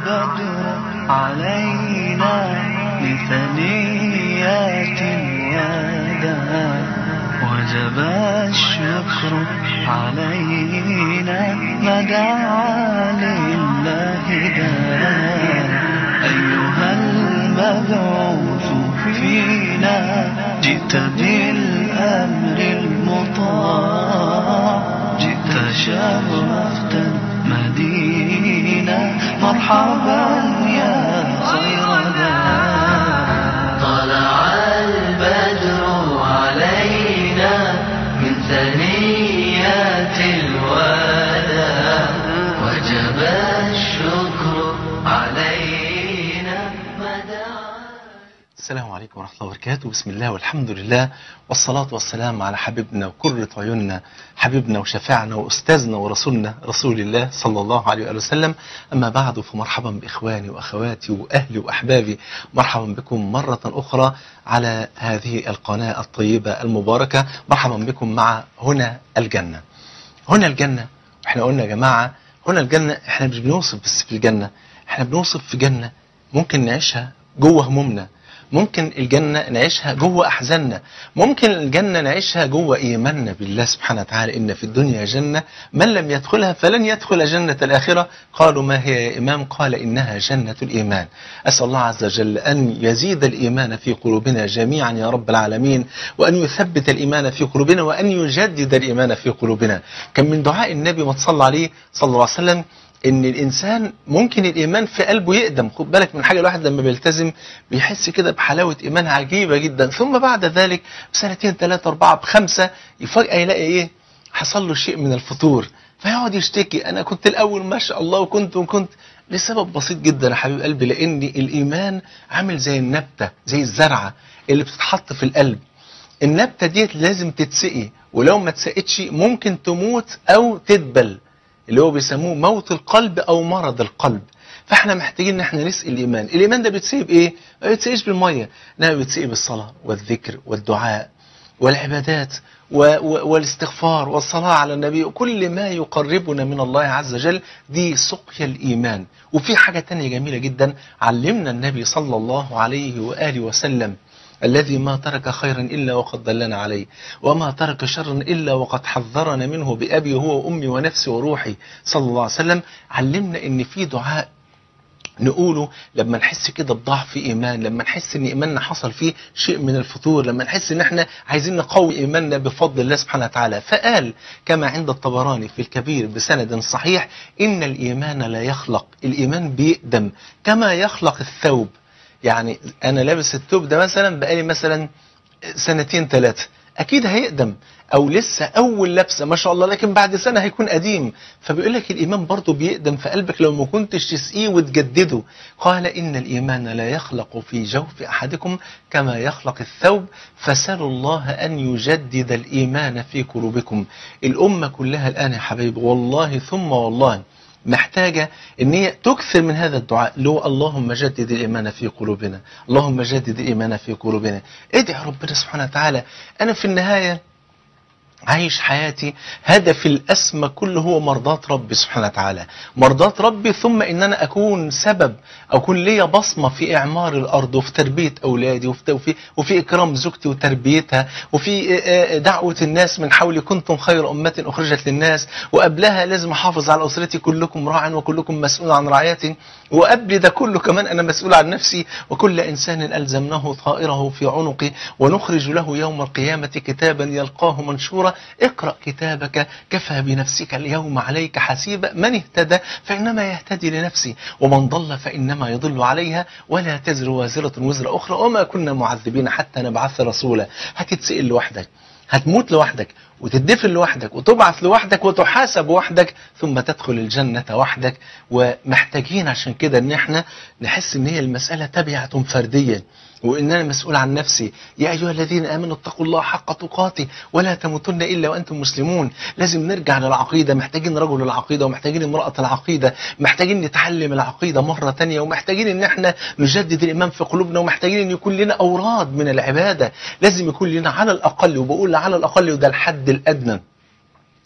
البدر علينا لثنيات الوداع وجب الشكر علينا ما دعا لله داع أيها المبعوث فينا جئت بالأمر المطاع جئت شرفت المدينة مرحبا يا خير داع طلع البدر علينا من ثنيات الوداع وجب الشكر علينا مدى السلام عليكم ورحمة الله وبركاته بسم الله والحمد لله والصلاة والسلام على حبيبنا وقرة عيوننا حبيبنا وشفاعنا وأستاذنا ورسولنا رسول الله صلى الله عليه وآله وسلم أما بعد فمرحبا بإخواني وأخواتي وأهلي وأحبابي مرحبا بكم مرة أخرى على هذه القناة الطيبة المباركة مرحبا بكم مع هنا الجنة هنا الجنة احنا قلنا يا جماعة هنا الجنة احنا مش بنوصف بس في الجنة احنا بنوصف في جنة ممكن نعيشها جوه همومنا ممكن الجنة نعيشها جوه أحزاننا ممكن الجنة نعيشها جوه إيماننا بالله سبحانه وتعالى إن في الدنيا جنة من لم يدخلها فلن يدخل جنة الآخرة قالوا ما هي يا إمام قال إنها جنة الإيمان أسأل الله عز وجل أن يزيد الإيمان في قلوبنا جميعا يا رب العالمين وأن يثبت الإيمان في قلوبنا وأن يجدد الإيمان في قلوبنا كان من دعاء النبي ما تصلى عليه صلى الله عليه وسلم ان الانسان ممكن الايمان في قلبه يقدم خد بالك من حاجه الواحد لما بيلتزم بيحس كده بحلاوه ايمان عجيبه جدا ثم بعد ذلك بسنتين ثلاثه اربعه بخمسه فجاه يلاقي ايه حصل له شيء من الفتور فيقعد يشتكي انا كنت الاول ما شاء الله وكنت وكنت لسبب بسيط جدا يا حبيب قلبي لان الايمان عامل زي النبته زي الزرعه اللي بتتحط في القلب النبته ديت لازم تتسقي ولو ما اتسقتش ممكن تموت او تدبل اللي هو بيسموه موت القلب او مرض القلب فاحنا محتاجين ان احنا نسقي الايمان الايمان ده بيتسقي بايه ما بيتسقيش بالميه انما بيتسقي بالصلاه والذكر والدعاء والعبادات و و والاستغفار والصلاة على النبي وكل ما يقربنا من الله عز وجل دي سقيا الإيمان وفي حاجة تانية جميلة جدا علمنا النبي صلى الله عليه وآله وسلم الذي ما ترك خيرا إلا وقد دلنا عليه وما ترك شرا إلا وقد حذرنا منه بأبي هو وأمي ونفسي وروحي صلى الله عليه وسلم علمنا إن في دعاء نقوله لما نحس كده بضعف ايمان لما نحس ان ايماننا حصل فيه شيء من الفتور لما نحس ان احنا عايزين نقوي ايماننا بفضل الله سبحانه وتعالى فقال كما عند الطبراني في الكبير بسند صحيح ان الايمان لا يخلق الايمان بيقدم كما يخلق الثوب يعني انا لابس الثوب ده مثلا بقالي مثلا سنتين ثلاثه اكيد هيقدم او لسه اول لبسه ما شاء الله لكن بعد سنه هيكون قديم فبيقول لك الايمان برضه بيقدم في قلبك لو ما كنتش تسقيه وتجدده قال ان الايمان لا يخلق في جوف احدكم كما يخلق الثوب فسالوا الله ان يجدد الايمان في قلوبكم الامه كلها الان يا حبايبي والله ثم والله محتاجة ان هي تكثر من هذا الدعاء اللي هو اللهم جدد الإيمان في قلوبنا اللهم جدد الإيمان في قلوبنا ادعي ربنا سبحانه وتعالى أنا في النهاية عايش حياتي هدفي الأسمى كله هو مرضاة ربي سبحانه وتعالى مرضاة ربي ثم إن أنا أكون سبب أكون ليا بصمة في إعمار الأرض وفي تربية أولادي وفي, وفي, وفي إكرام زوجتي وتربيتها وفي دعوة الناس من حولي كنتم خير أمة أخرجت للناس وقبلها لازم أحافظ على أسرتي كلكم راع وكلكم مسؤول عن رعايتي وقبل ده كله كمان أنا مسؤول عن نفسي وكل إنسان ألزمناه طائره في عنقه ونخرج له يوم القيامة كتابا يلقاه منشورا اقرأ كتابك كفى بنفسك اليوم عليك حسيبا من اهتدى فإنما يهتدي لنفسه ومن ضل فإنما يضل عليها ولا تزر وازرة وزر أخرى وما كنا معذبين حتى نبعث رسولا هتتسئل لوحدك هتموت لوحدك وتدفن لوحدك وتبعث لوحدك وتحاسب وحدك ثم تدخل الجنة وحدك ومحتاجين عشان كده ان احنا نحس ان هي المسألة تبعة فردية وان انا مسؤول عن نفسي يا ايها الذين امنوا اتقوا الله حق تقاته ولا تموتن الا وانتم مسلمون لازم نرجع للعقيده محتاجين رجل العقيده ومحتاجين امراه العقيده محتاجين نتعلم العقيده مره تانية ومحتاجين ان احنا نجدد الايمان في قلوبنا ومحتاجين ان يكون لنا اوراد من العباده لازم يكون لنا على الاقل وبقول على الاقل وده الحد الادنى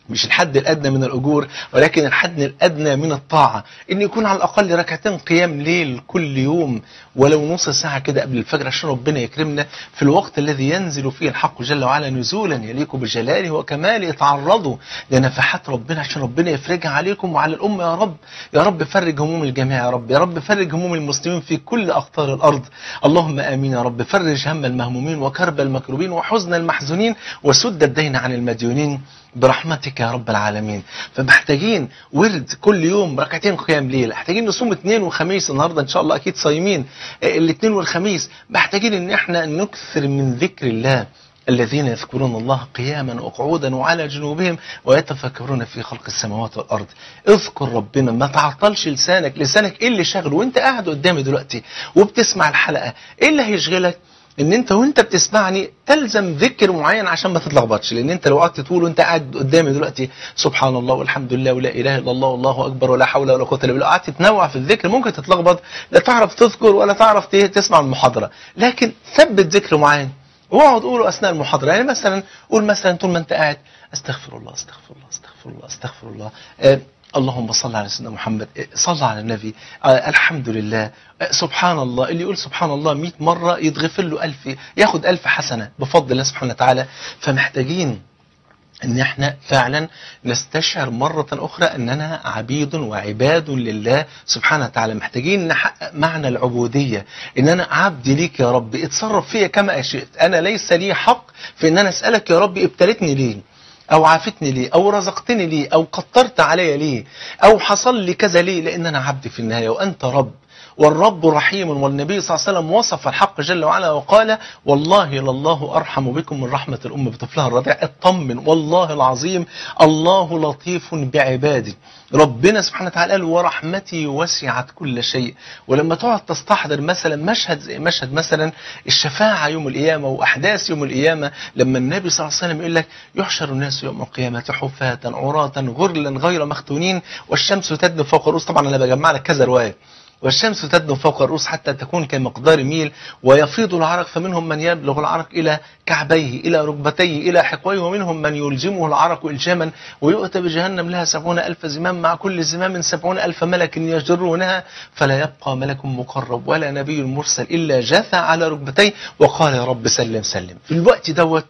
مش الحد الادنى من الاجور ولكن الحد الادنى من الطاعه ان يكون على الاقل ركعتين قيام ليل كل يوم ولو نص ساعه كده قبل الفجر عشان ربنا يكرمنا في الوقت الذي ينزل فيه الحق جل وعلا نزولا يليق بجلاله وكماله اتعرضوا لنفحات ربنا عشان ربنا يفرجها عليكم وعلى الامه يا رب يا رب فرج هموم الجميع يا رب يا رب فرج هموم المسلمين في كل اقطار الارض اللهم امين يا رب فرج هم المهمومين وكرب المكروبين وحزن المحزونين وسد الدين عن المديونين برحمتك يا رب العالمين فمحتاجين ورد كل يوم ركعتين قيام ليل محتاجين نصوم اثنين وخميس النهارده ان شاء الله اكيد صايمين آه، الاثنين والخميس محتاجين ان احنا نكثر من ذكر الله الذين يذكرون الله قياما وقعودا وعلى جنوبهم ويتفكرون في خلق السماوات والارض اذكر ربنا ما تعطلش لسانك لسانك ايه اللي شغله وانت قاعد قدامي دلوقتي وبتسمع الحلقه ايه اللي هيشغلك ان انت وانت بتسمعني تلزم ذكر معين عشان ما تتلخبطش لان انت لو قعدت تقول وانت قاعد قدامي دلوقتي سبحان الله والحمد لله ولا اله الا الله والله اكبر ولا حول ولا قوه الا بالله قعدت تنوع في الذكر ممكن تتلخبط لا تعرف تذكر ولا تعرف ت- تسمع المحاضره لكن ثبت ذكر معين واقعد قوله اثناء المحاضره يعني مثلا قول مثلا طول ما انت قاعد استغفر الله استغفر الله استغفر الله استغفر الله آه اللهم صل على سيدنا محمد آه، صل على النبي آه الحمد لله آه سبحان الله اللي يقول سبحان الله 100 مرة يتغفر له ألف ياخد ألف حسنة بفضل الله سبحانه وتعالى فمحتاجين ان احنا فعلا نستشعر مرة اخرى اننا عبيد وعباد لله سبحانه وتعالى محتاجين نحقق معنى العبودية ان انا عبد ليك يا رب اتصرف فيا كما شئت انا ليس لي حق في ان انا اسألك يا رب ابتلتني ليه او عافتني ليه او رزقتني ليه او قطرت عليا ليه او حصل لي كذا ليه لان انا عبد في النهاية وانت رب والرب رحيم والنبي صلى الله عليه وسلم وصف الحق جل وعلا وقال والله لله أرحم بكم من رحمة الأم بطفلها الرضيع اطمن والله العظيم الله لطيف بعباده ربنا سبحانه وتعالى قال ورحمتي وسعت كل شيء ولما تقعد تستحضر مثلا مشهد زي مشهد مثلا الشفاعة يوم القيامة وأحداث يوم القيامة لما النبي صلى الله عليه وسلم يقول لك يحشر الناس يوم القيامة حفاة عراة غرلا غير مختونين والشمس تدنو فوق الرؤوس طبعا أنا بجمع لك كذا رواية والشمس تدنو فوق الرؤوس حتى تكون كمقدار ميل ويفيض العرق فمنهم من يبلغ العرق إلى كعبيه إلى ركبتيه إلى حقويه ومنهم من يلجمه العرق إلجاما ويؤتى بجهنم لها سبعون ألف زمام مع كل زمام سبعون ألف ملك يجرونها فلا يبقى ملك مقرب ولا نبي مرسل إلا جثى على ركبتيه وقال يا رب سلم سلم في الوقت دوت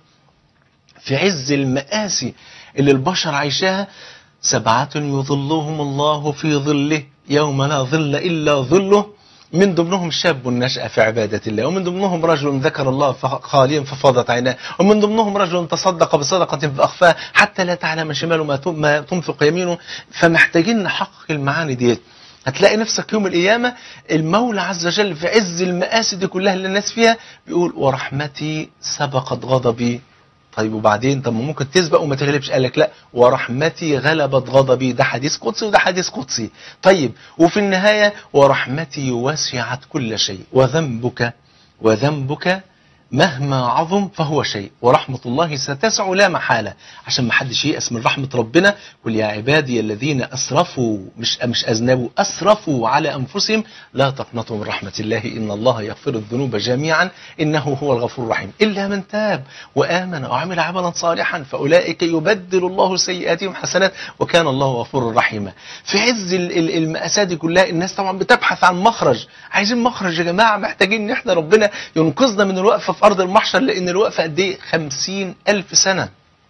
في عز المآسي اللي البشر عايشاها سبعة يظلهم الله في ظله يوم لا ظل إلا ظله من ضمنهم شاب نشأ في عبادة الله ومن ضمنهم رجل ذكر الله خاليا ففاضت عيناه ومن ضمنهم رجل تصدق بصدقة فأخفاها حتى لا تعلم شماله ما تم- ما تنفق يمينه فمحتاجين نحقق المعاني ديت هتلاقي نفسك يوم القيامة المولى عز وجل في عز المآسي دي كلها اللي الناس فيها بيقول ورحمتي سبقت غضبي طيب وبعدين طب ما ممكن تسبق وما تغلبش قال لك لا ورحمتي غلبت غضبي ده حديث قدسي وده حديث قدسي طيب وفي النهاية ورحمتي وسعت كل شيء وذنبك وذنبك مهما عظم فهو شيء ورحمة الله ستسع لا محالة عشان ما حدش ييأس من رحمة ربنا قل يا عبادي الذين أسرفوا مش مش أذنبوا أسرفوا على أنفسهم لا تقنطوا من رحمة الله إن الله يغفر الذنوب جميعا إنه هو الغفور الرحيم إلا من تاب وآمن وعمل عملا صالحا فأولئك يبدل الله سيئاتهم حسنات وكان الله غفورا رحيما في عز ال- ال- المأساة دي كلها الناس طبعا بتبحث عن مخرج عايزين مخرج يا جماعة محتاجين ان احنا ربنا ينقذنا من الوقفة في أرض المحشر لأن الوقفة قد إيه خمسين ألف سنة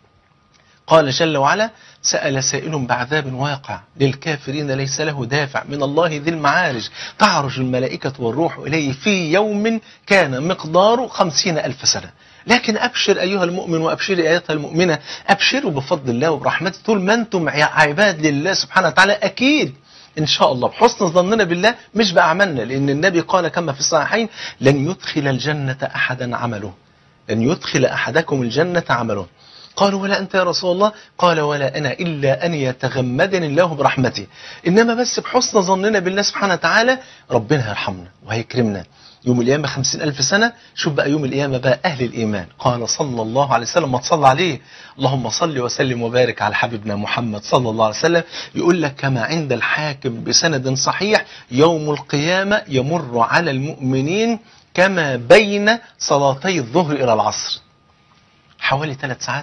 قال جل وعلا سأل سائل بعذاب واقع للكافرين ليس له دافع من الله ذي المعارج تعرج الملائكة والروح إليه في يوم كان مقداره خمسين ألف سنة لكن أبشر أيها المؤمن وأبشري أيتها المؤمنة أبشروا بفضل الله وبرحمته طول ما أنتم عباد لله سبحانه وتعالى أكيد إن شاء الله بحسن ظننا بالله مش بأعمالنا لأن النبي قال كما في الصحيحين لن يدخل الجنة أحدا عمله لن يدخل أحدكم الجنة عمله قالوا ولا أنت يا رسول الله قال ولا أنا إلا أن يتغمدني الله برحمته إنما بس بحسن ظننا بالله سبحانه وتعالى ربنا هيرحمنا وهيكرمنا يوم القيامة خمسين ألف سنة شوف بقى يوم القيامة بقى أهل الإيمان قال صلى الله عليه وسلم ما تصلى عليه اللهم صل وسلم وبارك على حبيبنا محمد صلى الله عليه وسلم يقول لك كما عند الحاكم بسند صحيح يوم القيامة يمر على المؤمنين كما بين صلاتي الظهر إلى العصر حوالي ثلاث ساعات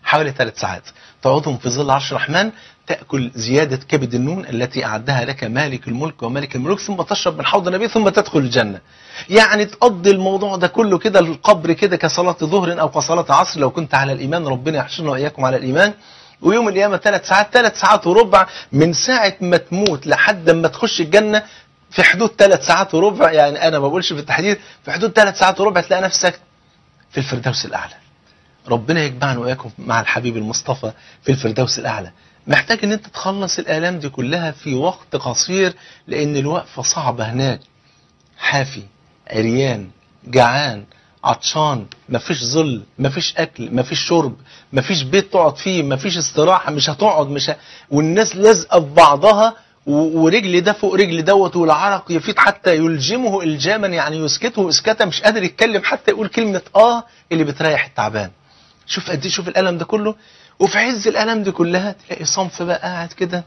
حوالي ثلاث ساعات تقعدهم في ظل عرش الرحمن تأكل زيادة كبد النون التي أعدها لك مالك الملك وملك الملوك ثم تشرب من حوض النبي ثم تدخل الجنة يعني تقضي الموضوع ده كله كده القبر كده كصلاة ظهر أو كصلاة عصر لو كنت على الإيمان ربنا يحشرنا وإياكم على الإيمان ويوم القيامة ثلاث ساعات ثلاث ساعات وربع من ساعة ما تموت لحد ما تخش الجنة في حدود ثلاث ساعات وربع يعني أنا ما بقولش في التحديد في حدود ثلاث ساعات وربع تلاقي نفسك في الفردوس الأعلى ربنا يجمعنا وإياكم مع الحبيب المصطفى في الفردوس الأعلى محتاج ان انت تخلص الآلام دي كلها في وقت قصير لأن الوقفة صعبة هناك حافي عريان جعان عطشان مفيش ظل مفيش اكل مفيش شرب مفيش بيت تقعد فيه مفيش استراحه مش هتقعد مش ه... والناس لازقه في بعضها و- ورجل ده فوق رجل دوت والعرق يفيض حتى يلجمه الجاما يعني يسكته اسكاتا مش قادر يتكلم حتى يقول كلمه اه اللي بتريح التعبان شوف قد ايه شوف الالم ده كله وفي عز الالم دي كلها تلاقي صنف بقى قاعد كده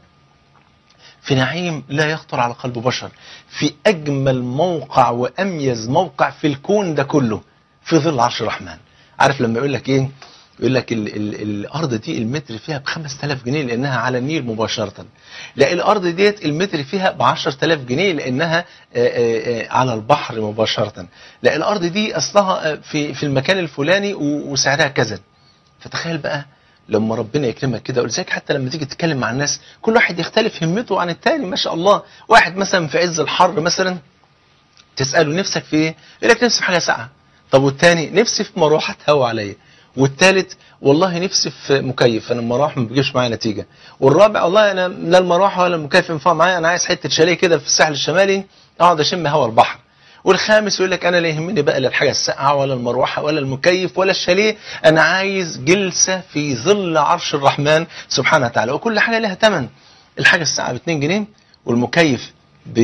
في نعيم لا يخطر على قلب بشر في أجمل موقع وأميز موقع في الكون ده كله في ظل عرش الرحمن عارف لما يقول لك إيه يقول لك ال ال الأرض دي المتر فيها ب 5000 جنيه لأنها على النيل مباشرة لا الأرض ديت المتر فيها ب 10000 جنيه لأنها آه، آه، آه، على البحر مباشرة لا الأرض دي أصلها آه، في في المكان الفلاني و- وسعرها كذا فتخيل بقى لما ربنا يكرمك كده ولذلك حتى لما تيجي تتكلم مع الناس كل واحد يختلف همته عن التاني ما شاء الله واحد مثلا في عز الحر مثلا تسأله نفسك في ايه يقول لك نفسي في حاجة ساقعة طب والتاني نفسي في مروحة هوا عليا والتالت والله نفسي في مكيف انا المروحه ما بيجيبش معايا نتيجه والرابع والله انا لا المروحه ولا المكيف ينفع معايا انا عايز حته شاليه كده في الساحل الشمالي اقعد اشم هوا البحر والخامس يقول لك انا لا يهمني بقى لا الحاجه الساقعه ولا المروحه ولا المكيف ولا الشاليه انا عايز جلسه في ظل عرش الرحمن سبحانه وتعالى وكل حاجه لها ثمن الحاجه الساقعه ب 2 جنيه والمكيف ب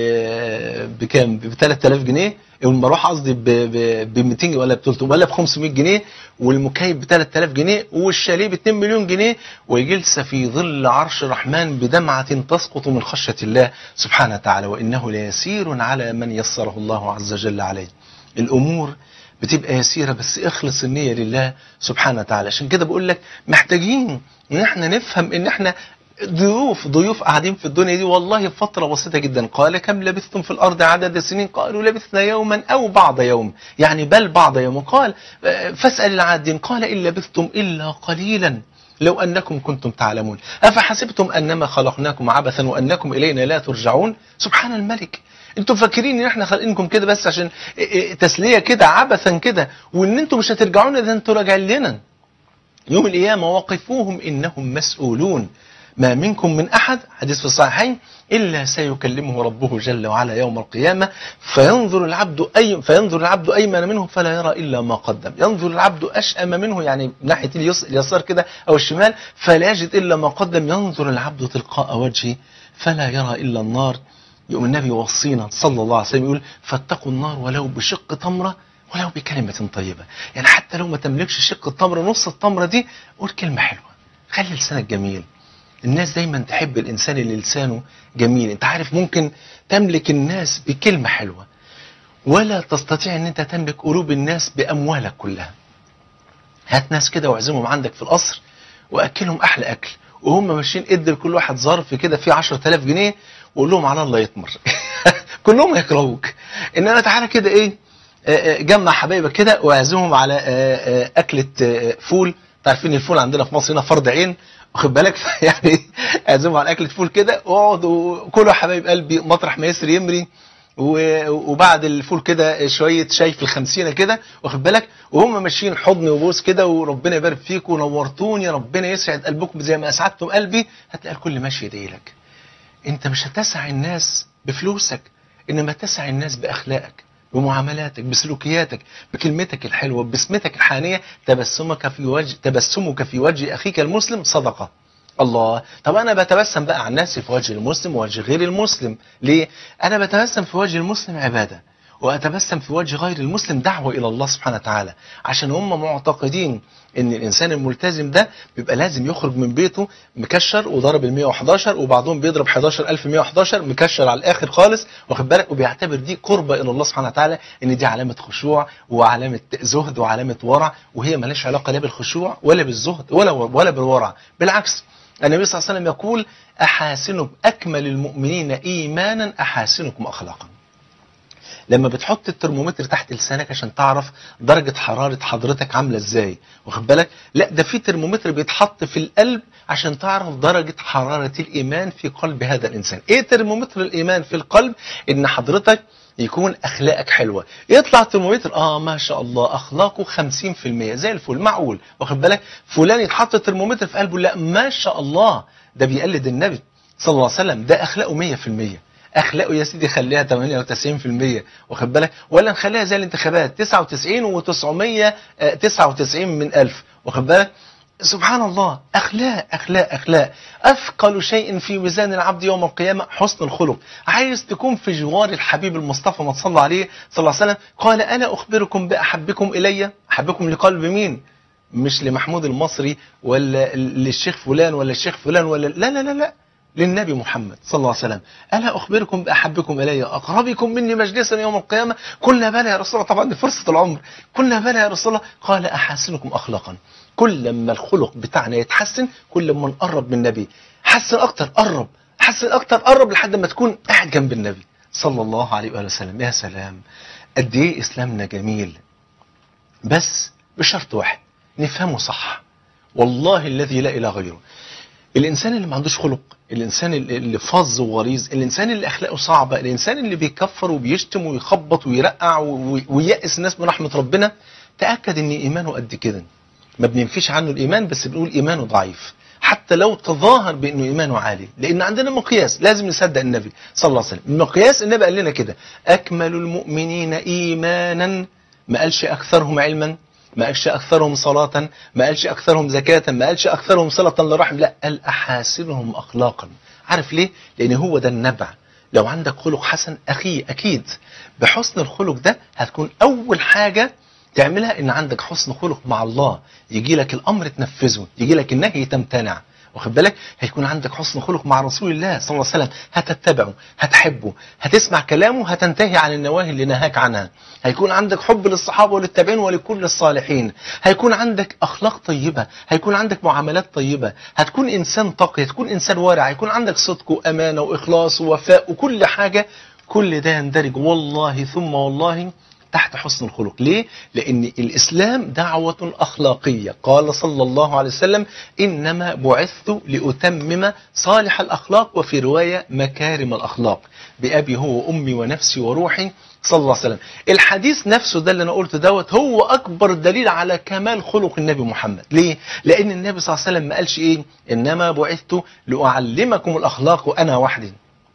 بكام ب 3000 جنيه والمروحه قصدي ب 200 ولا ب 300 ولا ب 500 جنيه والمكيف ب 3000 جنيه والشاليه ب 2 مليون جنيه وجلسه في ظل عرش الرحمن بدمعه تسقط من خشيه الله سبحانه وتعالى وانه ليسير على من يسره الله عز وجل عليه الامور بتبقى يسيره بس اخلص النيه لله سبحانه وتعالى عشان كده بقول لك محتاجين ان احنا نفهم ان احنا ضيوف ضيوف قاعدين في الدنيا دي والله فترة بسيطة جدا قال كم لبثتم في الأرض عدد السنين قالوا لبثنا يوما أو بعض يوم يعني بل بعض يوم قال آه، فاسأل العادين قال إن لبثتم إلا قليلا لو أنكم كنتم تعلمون أفحسبتم أنما خلقناكم عبثا وأنكم إلينا لا ترجعون سبحان الملك انتوا فاكرين ان احنا خالقينكم كده بس عشان إيه إيه تسليه كده عبثا كده وان انتوا مش هترجعوا لنا ده انتوا راجعين لنا يوم القيامة وقفوهم إنهم مسؤولون ما منكم من أحد حديث في الصحيحين إلا سيكلمه ربه جل وعلا يوم القيامة فينظر العبد أي فينظر العبد أيمن منه فلا يرى إلا ما قدم ينظر العبد أشأم منه يعني ناحية اليس- اليسار كده أو الشمال فلا يجد إلا ما قدم ينظر العبد تلقاء وجهه فلا يرى إلا النار يقوم النبي يوصينا صلى الله عليه وسلم يقول فاتقوا النار ولو بشق تمرة ولو بكلمة طيبة يعني حتى لو ما تملكش شق التمرة نص التمرة دي قول كلمة حلوة خلي لسانك جميل الناس دايما تحب الإنسان اللي لسانه جميل انت عارف ممكن تملك الناس بكلمة حلوة ولا تستطيع ان انت تملك قلوب الناس بأموالك كلها هات ناس كده واعزمهم عندك في القصر واكلهم احلى اكل وهم ماشيين ادي لكل واحد ظرف كده فيه 10000 جنيه وقول لهم على الله يطمر كلهم هيكرهوك انما تعالى كده ايه آه، آه، جمع حبايبك كده واعزمهم على آه، آه، اكله آه، فول تعرفين الفول عندنا في مصر هنا فرض عين واخد بالك يعني اعزمهم على اكله فول كده واقعدوا كلوا يا حبايب قلبي مطرح ما يسري يمري و- وبعد الفول كده شويه شاي في الخمسينه كده واخد بالك وهم ماشيين حضن وبوس كده وربنا يبارك فيكم ونورتوني ربنا يسعد قلبكم زي ما اسعدتم قلبي هتلاقي الكل ماشي يدعي لك انت مش هتسع الناس بفلوسك انما تسع الناس باخلاقك بمعاملاتك بسلوكياتك بكلمتك الحلوه ببسمتك الحانيه تبسمك في وجه تبسمك في وجه اخيك المسلم صدقه الله طب انا بتبسم بقى عن نفسي في وجه المسلم ووجه غير المسلم ليه انا بتبسم في وجه المسلم عباده واتبسم في وجه غير المسلم دعوه الى الله سبحانه وتعالى عشان هم معتقدين ان الانسان الملتزم ده بيبقى لازم يخرج من بيته مكشر وضرب ال 111 وبعضهم بيضرب 11111 مكشر على الاخر خالص واخد بالك وبيعتبر دي قربه الى الله سبحانه وتعالى ان دي علامه خشوع وعلامه زهد وعلامه ورع وهي مالهاش علاقه لا بالخشوع ولا بالزهد ولا ولا بالورع بالعكس النبي صلى الله عليه وسلم يقول احاسنكم اكمل المؤمنين ايمانا احاسنكم اخلاقا لما بتحط الترمومتر تحت لسانك عشان تعرف درجة حرارة حضرتك عاملة ازاي واخد بالك لا ده في ترمومتر بيتحط في القلب عشان تعرف درجة حرارة الإيمان في قلب هذا الإنسان ايه ترمومتر الإيمان في القلب ان حضرتك يكون اخلاقك حلوه يطلع ترمومتر اه ما شاء الله اخلاقه 50% زي الفل معقول واخد بالك فلان يتحط ترمومتر في قلبه لا ما شاء الله ده بيقلد النبي صلى الله عليه وسلم ده اخلاقه 100% اخلاقه يا سيدي خليها 98% واخد بالك ولا نخليها زي الانتخابات 99 و999 من ألف واخد بالك سبحان الله اخلاق اخلاق اخلاق اثقل شيء في ميزان العبد يوم القيامه حسن الخلق عايز تكون في جوار الحبيب المصطفى ما تصلى عليه صلى الله عليه وسلم قال الا اخبركم باحبكم الي احبكم لقلب مين مش لمحمود المصري ولا للشيخ فلان ولا الشيخ فلان ولا لا لا لا لا للنبي محمد صلى الله عليه وسلم ألا أخبركم بأحبكم إلي أقربكم مني مجلسا يوم القيامة قلنا بلى يا رسول الله طبعا دي فرصة العمر قلنا بلى يا رسول الله قال أحاسنكم أخلاقا كل ما الخلق بتاعنا يتحسن كل ما نقرب من النبي حسن أكتر قرب حسن أكتر قرب لحد ما تكون قاعد جنب النبي صلى الله عليه وآله وسلم يا سلام قد إيه إسلامنا جميل بس بشرط واحد نفهمه صح والله الذي لا إله غيره الانسان اللي ما عندوش خلق الانسان اللي فظ وغليظ الانسان اللي اخلاقه صعبه الانسان اللي بيكفر وبيشتم ويخبط ويرقع وييأس الناس من رحمه ربنا تاكد ان ايمانه قد كده ما بننفيش عنه الايمان بس بنقول ايمانه ضعيف حتى لو تظاهر بانه ايمانه عالي لان عندنا مقياس لازم نصدق النبي صلى الله عليه وسلم المقياس النبي قال لنا كده اكمل المؤمنين ايمانا ما قالش اكثرهم علما ما قالش أكثرهم صلاة ما قالش أكثرهم زكاة ما قالش أكثرهم صلة للرحم لا قال أحاسنهم أخلاقا عارف ليه؟ لأن هو ده النبع لو عندك خلق حسن أخي أكيد بحسن الخلق ده هتكون أول حاجة تعملها إن عندك حسن خلق مع الله يجي لك الأمر تنفذه يجي لك النهي تمتنع واخد بالك هيكون عندك حسن خلق مع رسول الله صلى الله عليه وسلم هتتبعه هتحبه هتسمع كلامه هتنتهي عن النواهي اللي نهاك عنها هيكون عندك حب للصحابه وللتابعين ولكل الصالحين هيكون عندك اخلاق طيبه هيكون عندك معاملات طيبه هتكون انسان تقي هتكون انسان ورع هيكون عندك صدق وامانه واخلاص ووفاء وكل حاجه كل ده يندرج والله ثم والله تحت حسن الخلق ليه؟ لأن الإسلام دعوة أخلاقية قال صلى الله عليه وسلم إنما بعثت لأتمم صالح الأخلاق وفي رواية مكارم الأخلاق بأبي هو وأمي ونفسي وروحي صلى الله عليه وسلم الحديث نفسه ده اللي أنا قلته دوت هو أكبر دليل على كمال خلق النبي محمد ليه؟ لأن النبي صلى الله عليه وسلم ما قالش إيه إنما بعثت لأعلمكم الأخلاق وأنا وحدي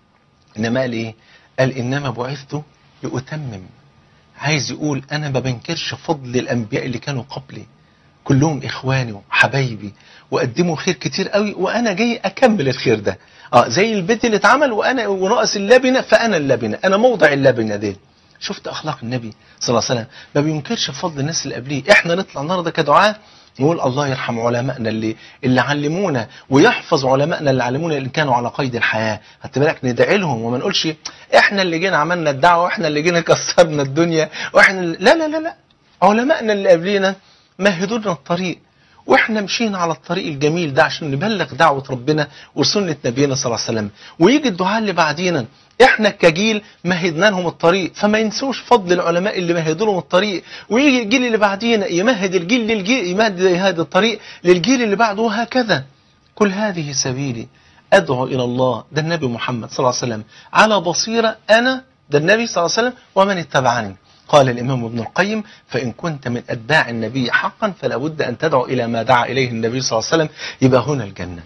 إنما قال إيه؟ قال إنما بعثت لأتمم عايز يقول انا ما بنكرش فضل الانبياء اللي كانوا قبلي كلهم اخواني وحبايبي وقدموا خير كتير قوي وانا جاي اكمل الخير ده اه زي البيت اللي اتعمل وانا وناقص اللبنه فانا اللبنه انا موضع اللبنه دي شفت اخلاق النبي صلى الله عليه وسلم ما بينكرش فضل الناس اللي قبليه احنا نطلع النهارده كدعاه نقول الله يرحم علمائنا اللي اللي علمونا ويحفظ علمائنا اللي علمونا اللي كانوا على قيد الحياه خدت بالك ندعي لهم وما نقولش احنا اللي جينا عملنا الدعوه واحنا اللي جينا كسرنا الدنيا واحنا اللي لا لا لا لا علمائنا اللي قبلينا مهدوا لنا الطريق واحنا مشينا على الطريق الجميل ده عشان نبلغ دعوه ربنا وسنه نبينا صلى الله عليه وسلم ويجي الدعاء اللي بعدينا احنا كجيل مهدنا لهم الطريق فما ينسوش فضل العلماء اللي مهدوا لهم الطريق ويجي الجيل اللي بعدينا يمهد الجيل للجيل يمهد هذا الطريق للجيل اللي بعده وهكذا كل هذه سبيلي ادعو الى الله ده النبي محمد صلى الله عليه وسلم على بصيره انا ده النبي صلى الله عليه وسلم ومن اتبعني قال الإمام ابن القيم فإن كنت من أتباع النبي حقا فلا بد أن تدعو إلى ما دعا إليه النبي صلى الله عليه وسلم يبقى هنا الجنة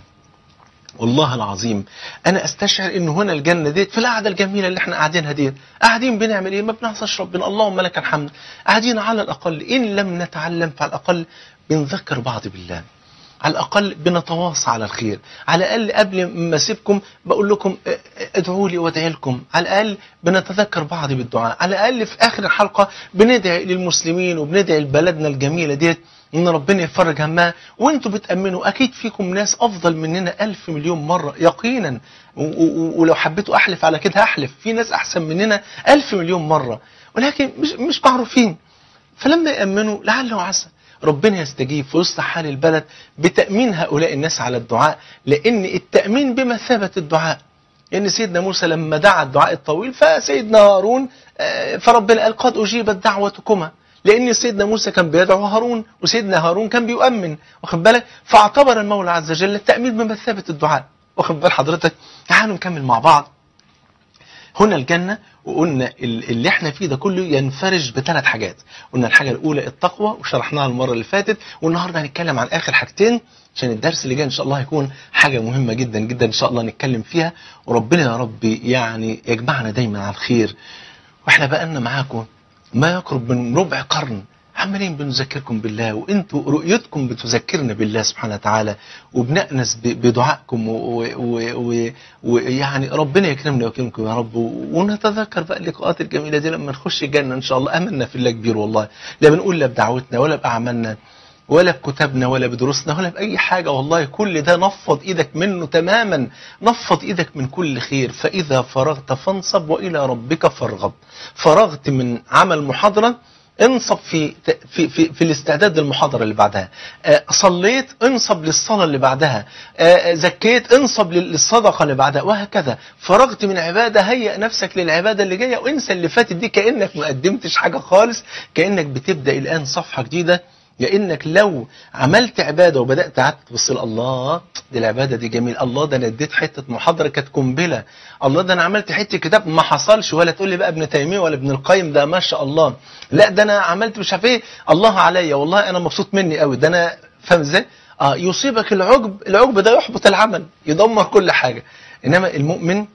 والله العظيم انا استشعر ان هنا الجنه ديت في القعده الجميله اللي احنا قاعدينها ديت قاعدين بنعمل ايه ما بنعصاش ربنا اللهم لك الحمد قاعدين على الاقل ان لم نتعلم فعلى الاقل بنذكر بعض بالله على الأقل بنتواصى على الخير على الأقل قبل ما أسيبكم بقول لكم اه، اه، ادعوا لي وادعي لكم على الأقل بنتذكر بعض بالدعاء على الأقل في آخر الحلقة بندعي للمسلمين وبندعي لبلدنا الجميلة ديت ان ربنا يفرج همها وانتوا بتامنوا اكيد فيكم ناس افضل مننا الف مليون مره يقينا و- و- ولو حبيتوا احلف على كده هحلف في ناس احسن مننا الف مليون مره ولكن مش مش معروفين فلما يامنوا لعل وعسى ربنا يستجيب ويصلح حال البلد بتامين هؤلاء الناس على الدعاء لان التامين بمثابه الدعاء لان سيدنا موسى لما دعا الدعاء الطويل فسيدنا هارون آه، فربنا قال قد اجيبت دعوتكما لان سيدنا موسى كان بيدعو هارون وسيدنا هارون كان بيؤمن واخد بالك فاعتبر المولى عز وجل التامين بمثابه الدعاء واخد بال حضرتك تعالوا نكمل مع بعض هنا الجنة وقلنا ال- اللي احنا فيه ده كله ينفرج بثلاث حاجات قلنا الحاجة الأولى التقوى وشرحناها المرة اللي فاتت والنهاردة هنتكلم عن آخر حاجتين عشان الدرس اللي جاي إن شاء الله هيكون حاجة مهمة جدا جدا إن شاء الله نتكلم فيها وربنا يا رب يعني يجمعنا دايما على الخير واحنا بقالنا معاكم ما يقرب من ربع قرن عمالين بنذكركم بالله وانتوا رؤيتكم بتذكرنا بالله سبحانه وتعالى وبنأنس ب- بدعائكم و- و- و- ويعني ربنا يكرمنا ويكرمكم يا رب و- ونتذكر بقى اللقاءات الجميله دي لما نخش الجنه ان شاء الله امنا في الله كبير والله لا بنقول لا بدعوتنا ولا باعمالنا ولا بكتابنا ولا بدروسنا ولا بأي حاجة والله كل ده نفض إيدك منه تماما نفض إيدك من كل خير فإذا فرغت فانصب وإلى ربك فارغب فرغت من عمل محاضرة انصب في في في, في الاستعداد للمحاضره اللي بعدها آه، صليت انصب للصلاه اللي بعدها آه، زكيت انصب لل- للصدقه اللي بعدها وهكذا فرغت من عباده هيئ نفسك للعباده اللي جايه وانسى اللي فاتت دي كانك ما قدمتش حاجه خالص كانك بتبدا الان صفحه جديده لانك لو عملت عباده وبدات قعدت تبص ل- الله دي العباده دي جميل الله ده انا اديت حته محاضره كانت قنبله الله ده انا عملت حته كتاب ما حصلش ولا تقول لي بقى ابن تيميه ولا ابن القيم ده ما شاء الله لا ده انا عملت مش عارف ايه الله عليا والله انا مبسوط مني قوي ده انا فاهم ازاي اه يصيبك العجب العجب ده يحبط العمل يدمر كل حاجه انما المؤمن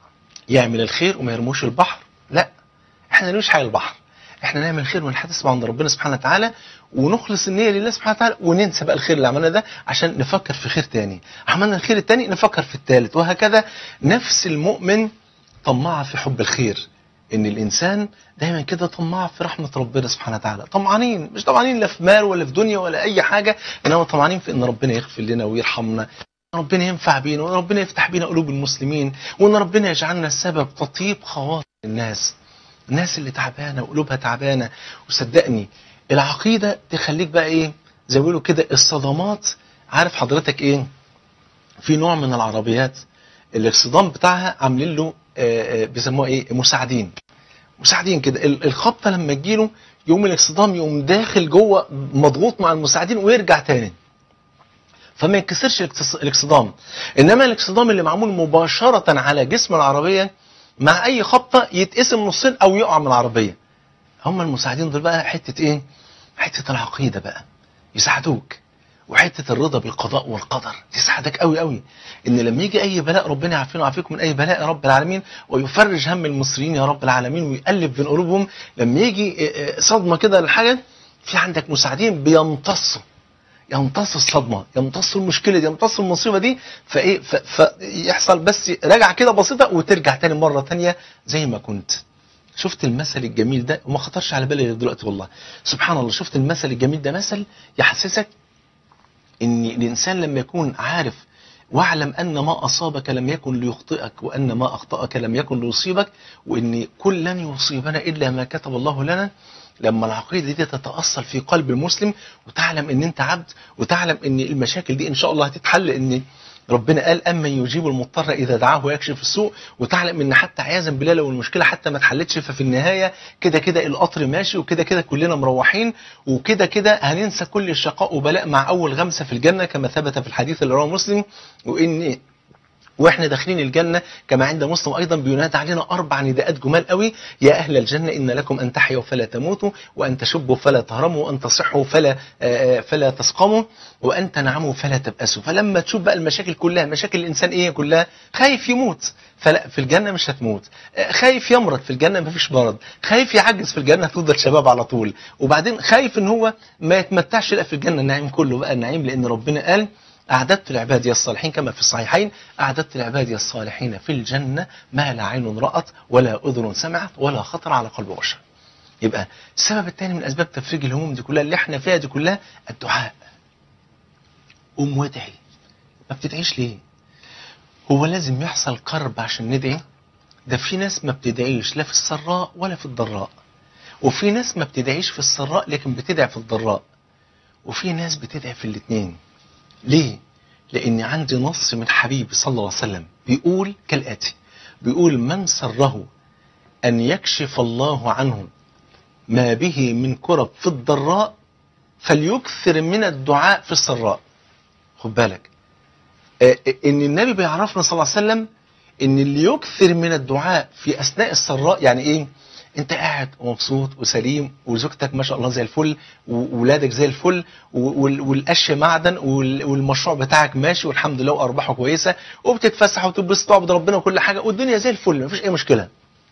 يعمل الخير وما يرموش البحر لا احنا نرميش حاجه البحر احنا نعمل خير ونحتسب عند ربنا سبحانه وتعالى ونخلص النية لله سبحانه وتعالى وننسى بقى الخير اللي عملنا ده عشان نفكر في خير تاني عملنا الخير التاني نفكر في التالت وهكذا نفس المؤمن طماعة في حب الخير ان الانسان دايما كده طماع في رحمة ربنا سبحانه وتعالى طمعانين مش طمعانين لا في مال ولا في دنيا ولا اي حاجة انما طمعانين في ان ربنا يغفر لنا ويرحمنا ربنا ينفع بينا وان ربنا يفتح بينا قلوب المسلمين وان ربنا يجعلنا السبب تطيب خواطر الناس الناس اللي تعبانه وقلوبها تعبانه وصدقني العقيده تخليك بقى ايه زي ما بيقولوا كده الصدمات عارف حضرتك ايه في نوع من العربيات الاكسدام بتاعها عاملين له آه، آه، بيسموها ايه مساعدين مساعدين كده ال- الخبطه لما تجيله يقوم الاكسدام يقوم داخل جوه مضغوط مع المساعدين ويرجع تاني فما ينكسرش الاكتس- الاكسدام انما الاكسدام اللي معمول مباشره على جسم العربيه مع اي خبطه يتقسم نصين او يقع من العربيه هم المساعدين دول بقى حته ايه حته العقيده بقى يساعدوك وحته الرضا بالقضاء والقدر تساعدك قوي قوي ان لما يجي اي بلاء ربنا يعافينا ويعافيكم من اي بلاء يا رب العالمين ويفرج هم المصريين يا رب العالمين ويقلب بين قلوبهم لما يجي آه، آه، صدمه كده لحاجه في عندك مساعدين بيمتصوا يمتص الصدمه يمتص المشكله دي يمتص المصيبه دي فايه ف- فيحصل بس رجعه كده بسيطه وترجع تاني مره تانية زي ما كنت شفت المثل الجميل ده وما خطرش على بالي دلوقتي والله سبحان الله شفت المثل الجميل ده مثل يحسسك ان الانسان لما يكون عارف واعلم ان ما اصابك لم يكن ليخطئك وان ما اخطاك لم يكن ليصيبك وان كل لن يصيبنا الا ما كتب الله لنا لما العقيده دي تتاصل في قلب المسلم وتعلم ان انت عبد وتعلم ان المشاكل دي ان شاء الله هتتحل ان ربنا قال اما يجيب المضطر اذا دعاه ويكشف السوء وتعلم ان حتى عياذا بالله لو المشكله حتى ما اتحلتش ففي النهايه كده كده القطر ماشي وكده كده كلنا مروحين وكده كده هننسى كل الشقاء وبلاء مع اول غمسه في الجنه كما ثبت في الحديث اللي رواه مسلم وان واحنا داخلين الجنه كما عند مسلم ايضا بينادى علينا اربع نداءات جمال قوي يا اهل الجنه ان لكم ان تحيوا فلا تموتوا وان تشبوا فلا تهرموا وان تصحوا فلا آه، فلا تسقموا وان تنعموا فلا تبأسوا فلما تشوف بقى المشاكل كلها مشاكل الانسان ايه كلها خايف يموت فلا في الجنه مش هتموت آه، خايف يمرض في الجنه مفيش مرض خايف يعجز في الجنه هتفضل شباب على طول وبعدين خايف ان هو ما يتمتعش لا في الجنه النعيم كله بقى النعيم لان ربنا قال أعددت لعبادي الصالحين كما في الصحيحين أعددت لعبادي الصالحين في الجنة ما لا عين رأت ولا أذن سمعت ولا خطر على قلب بشر يبقى السبب الثاني من أسباب تفريج الهموم دي كلها اللي احنا فيها دي كلها الدعاء قوم وادعي ما بتدعيش ليه هو لازم يحصل كرب عشان ندعي ده في ناس ما بتدعيش لا في السراء ولا في الضراء وفي ناس ما بتدعيش في السراء لكن بتدعي في الضراء وفي ناس بتدعي في الاثنين ليه؟ لأن عندي نص من حبيبي صلى الله عليه وسلم بيقول كالآتي بيقول من سره أن يكشف الله عنه ما به من كرب في الضراء فليكثر من الدعاء في السراء خد بالك آه، ان النبي بيعرفنا صلى الله عليه وسلم ان اللي يكثر من الدعاء في اثناء السراء يعني ايه انت قاعد ومبسوط وسليم وزوجتك ما شاء الله زي الفل وولادك زي الفل و- وال- والقش معدن وال- والمشروع بتاعك ماشي والحمد لله وارباحه كويسه وبتتفسح وتبص تعبد ربنا وكل حاجه والدنيا زي الفل مفيش اي مشكله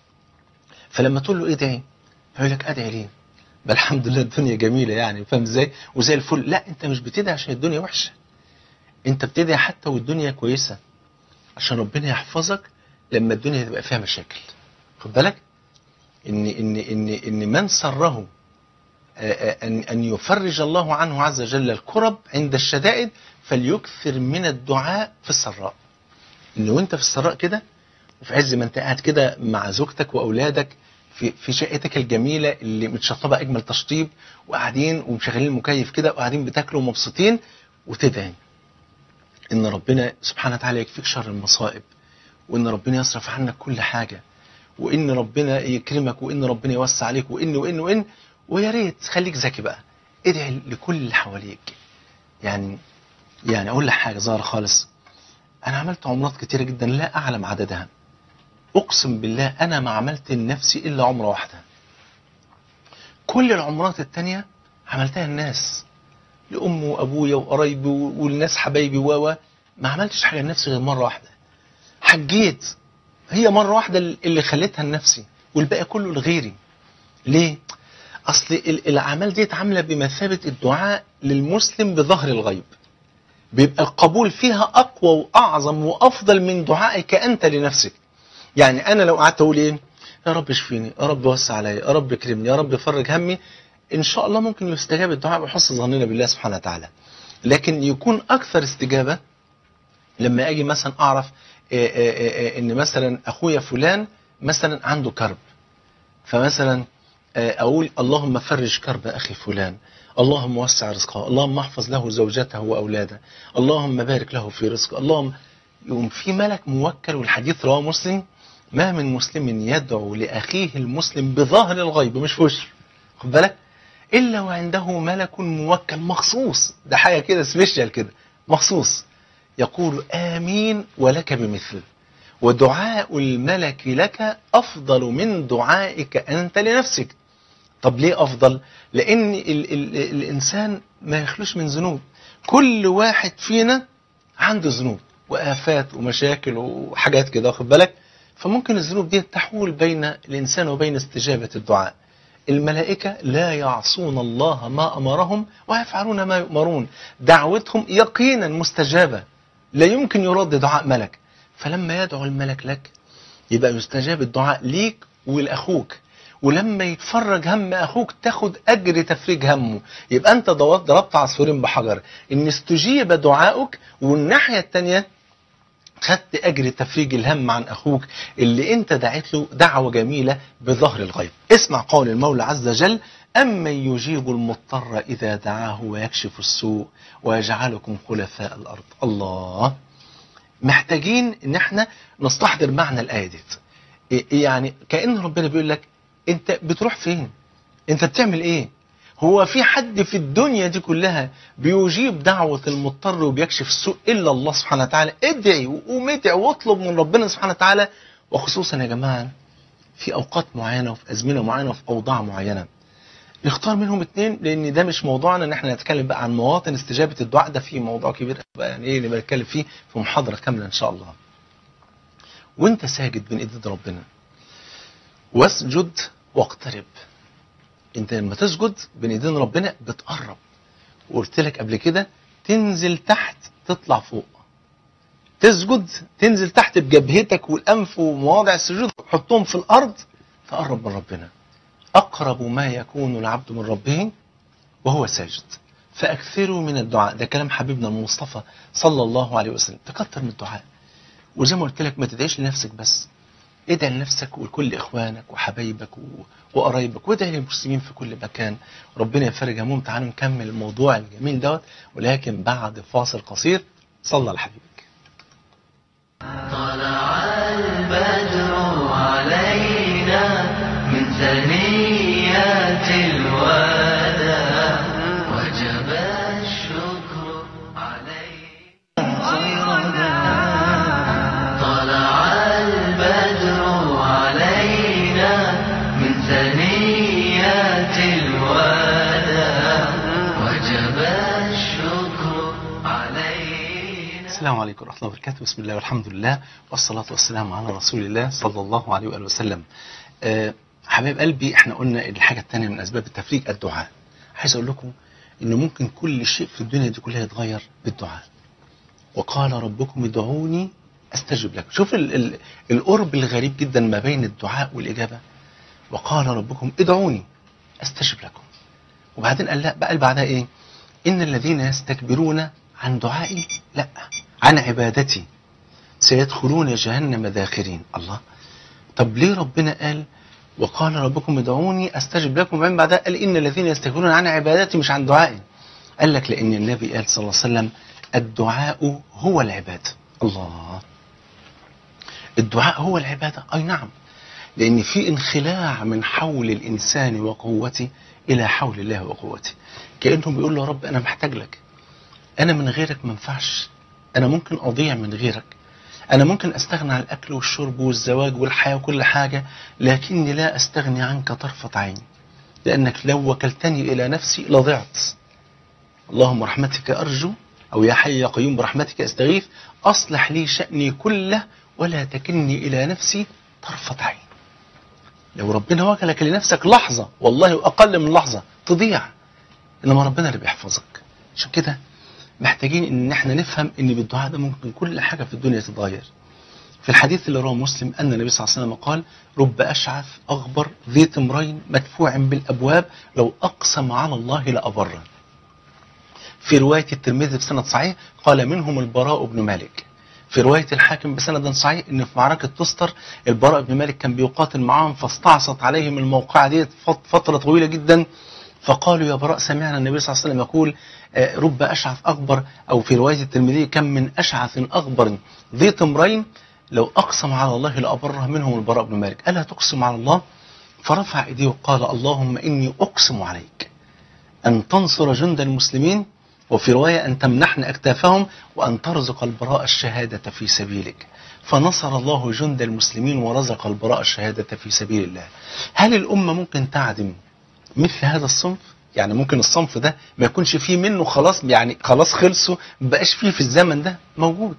فلما تقول له ايه ادعي فيقول لك ادعي ليه بل الحمد لله الدنيا جميله يعني فاهم ازاي وزي الفل لا انت مش بتدعي عشان الدنيا وحشه انت بتدعي حتى والدنيا كويسه عشان ربنا يحفظك لما الدنيا تبقى فيها مشاكل خد بالك ان ان ان ان من سره آه، آه، ان ان يفرج الله عنه عز وجل الكرب عند الشدائد فليكثر من الدعاء في السراء ان وانت في السراء كده وفي عز ما انت قاعد كده مع زوجتك واولادك في في شقتك الجميله اللي متشطبه اجمل تشطيب وقاعدين ومشغلين المكيف كده وقاعدين بتاكلوا ومبسوطين وتدعي ان ربنا سبحانه وتعالى يكفيك شر المصائب وان ربنا يصرف عنك كل حاجه وان ربنا يكرمك وان ربنا يوسع عليك وان وان وان ويا ريت خليك ذكي بقى ادعي لكل اللي حواليك يعني يعني اقول لك حاجه ظاهره خالص انا عملت عمرات كتيره جدا لا اعلم عددها اقسم بالله انا ما عملت لنفسي الا عمره واحده كل العمرات التانية عملتها الناس لأمي وأبويا وقرايبي والناس حبايبي و و ما عملتش حاجة لنفسي غير مرة واحدة حجيت هي مرة واحدة اللي خليتها لنفسي والباقي كله لغيري ليه؟ أصل ال- الأعمال ديت عاملة بمثابة الدعاء للمسلم بظهر الغيب بيبقى القبول فيها أقوى وأعظم وأفضل من دعائك أنت لنفسك يعني أنا لو قعدت أقول إيه يا رب اشفيني يا رب وسع عليا يا رب اكرمني يا رب فرج همي ان شاء الله ممكن يستجاب الدعاء بحسن ظننا بالله سبحانه وتعالى لكن يكون اكثر استجابه لما اجي مثلا اعرف آه، آه، آه، ان مثلا اخويا فلان مثلا عنده كرب فمثلا آه، اقول اللهم فرج كرب اخي فلان اللهم وسع رزقه اللهم احفظ له زوجته واولاده اللهم بارك له في رزقه اللهم يقوم في ملك موكل والحديث رواه مسلم ما من مسلم يدعو لاخيه المسلم بظاهر الغيب مش في وشه خد بالك الا وعنده ملك موكل مخصوص ده حاجه كده سبيشال كده مخصوص يقول امين ولك بمثل ودعاء الملك لك افضل من دعائك انت لنفسك طب ليه افضل لان ال ال الانسان ما يخلوش من ذنوب كل واحد فينا عنده ذنوب وافات ومشاكل وحاجات كده واخد بالك فممكن الذنوب دي تحول بين الانسان وبين استجابه الدعاء الملائكة لا يعصون الله ما أمرهم ويفعلون ما يؤمرون دعوتهم يقينا مستجابة لا يمكن يرد دعاء ملك فلما يدعو الملك لك يبقى يستجاب الدعاء ليك ولأخوك ولما يتفرج هم أخوك تاخد أجر تفريج همه يبقى أنت ضربت ضربت عصفورين بحجر إن استجيب دعاؤك والناحية التانية خدت أجر تفريج الهم عن أخوك اللي أنت دعيت له دعوة جميلة بظهر الغيب اسمع قول المولى عز وجل أمن يجيب المضطر إذا دعاه ويكشف السوء ويجعلكم خلفاء الأرض الله محتاجين ان احنا نستحضر معنى الآية ديت إيه- يعني كأن ربنا بيقول لك انت بتروح فين انت بتعمل ايه هو في حد في الدنيا دي كلها بيجيب دعوة المضطر وبيكشف السوء إلا الله سبحانه وتعالى ادعي وقوم ادعي واطلب من ربنا سبحانه وتعالى وخصوصا يا جماعة في أوقات معينة وفي أزمنة معينة وفي أوضاع معينة نختار منهم اتنين لأن ده مش موضوعنا إن احنا نتكلم بقى عن مواطن استجابة الدعاء ده في موضوع كبير بقى يعني إيه نبقى نتكلم فيه في محاضرة كاملة إن شاء الله وانت ساجد بين ايدين ربنا واسجد واقترب انت لما تسجد بين ايدين ربنا بتقرب وقلت لك قبل كده تنزل تحت تطلع فوق تسجد تنزل تحت بجبهتك والانف ومواضع السجود تحطهم في الارض تقرب من ربنا اقرب ما يكون العبد من ربه وهو ساجد فاكثروا من الدعاء ده كلام حبيبنا المصطفى صلى الله عليه وسلم تكتر من الدعاء وزي ما قلت لك ما تدعيش لنفسك بس ادعي لنفسك ولكل اخوانك وحبايبك و... وقرايبك وادعي للمسلمين في كل مكان ربنا يفرج هموم تعالوا نكمل الموضوع الجميل دوت ولكن بعد فاصل قصير صلى على حبيبك طلع البدر علينا من ثنيات الوداع وجب الشكر علينا طلع البدر علينا من ثنيات الوداع وجب الشكر علينا السلام عليكم ورحمة الله وبركاته بسم الله والحمد لله والصلاة والسلام على رسول الله صلى الله عليه وآله وسلم أه حبايب قلبي احنا قلنا الحاجة الثانية من أسباب التفريج الدعاء عايز أقول لكم إن ممكن كل شيء في الدنيا دي كلها يتغير بالدعاء وقال ربكم ادعوني استجب لكم شوف ال ال القرب الغريب جدا ما بين الدعاء والإجابة وقال ربكم ادعوني استجب لكم وبعدين قال لا بقى بعدها ايه ان الذين يستكبرون عن دعائي لا عن عبادتي سيدخلون جهنم داخرين الله طب ليه ربنا قال وقال ربكم ادعوني استجب لكم وبعدين بعدها قال ان الذين يستكبرون عن عبادتي مش عن دعائي قال لك لان النبي قال صلى الله عليه وسلم الدعاء هو العباده الله الدعاء هو العباده اي نعم لان في انخلاع من حول الانسان وقوته الى حول الله وقوته كانه بيقول له يا رب انا محتاج لك انا من غيرك ما ينفعش انا ممكن اضيع من غيرك انا ممكن استغنى عن الاكل والشرب والزواج والحياه وكل حاجه لكني لا استغني عنك طرفه عين لانك لو وكلتني الى نفسي لضعت اللهم رحمتك ارجو او يا حي يا قيوم برحمتك استغيث اصلح لي شاني كله ولا تكلني الى نفسي طرفه عين لو ربنا وكلك لنفسك لحظه والله اقل من لحظه تضيع انما ربنا اللي بيحفظك عشان كده محتاجين ان احنا نفهم ان بالدعاء ده ممكن كل حاجه في الدنيا تتغير في الحديث اللي رواه مسلم ان النبي صلى الله عليه وسلم قال رب اشعث اغبر ذي تمرين مدفوع بالابواب لو اقسم على الله لابره في روايه الترمذي بسند صحيح قال منهم البراء بن مالك في رواية الحاكم بسند صحيح ان في معركة تستر البراء بن مالك كان بيقاتل معاهم فاستعصت عليهم الموقعة دي فترة طويلة جدا فقالوا يا براء سمعنا النبي صلى الله عليه وسلم يقول آه، رب أشعث أغبر أو في رواية الترمذي كم من أشعث أغبر ذي تمرين لو أقسم على الله لأبره منهم البراء بن مالك ألا تقسم على الله فرفع إيديه وقال اللهم إني أقسم عليك أن تنصر جند المسلمين وفي رواية أن تمنحن أكتافهم وأن ترزق البراء الشهادة في سبيلك فنصر الله جند المسلمين ورزق البراء الشهادة في سبيل الله هل الأمة ممكن تعدم مثل هذا الصنف يعني ممكن الصنف ده ما يكونش فيه منه خلاص يعني خلاص خلصوا ما بقاش فيه في الزمن ده موجود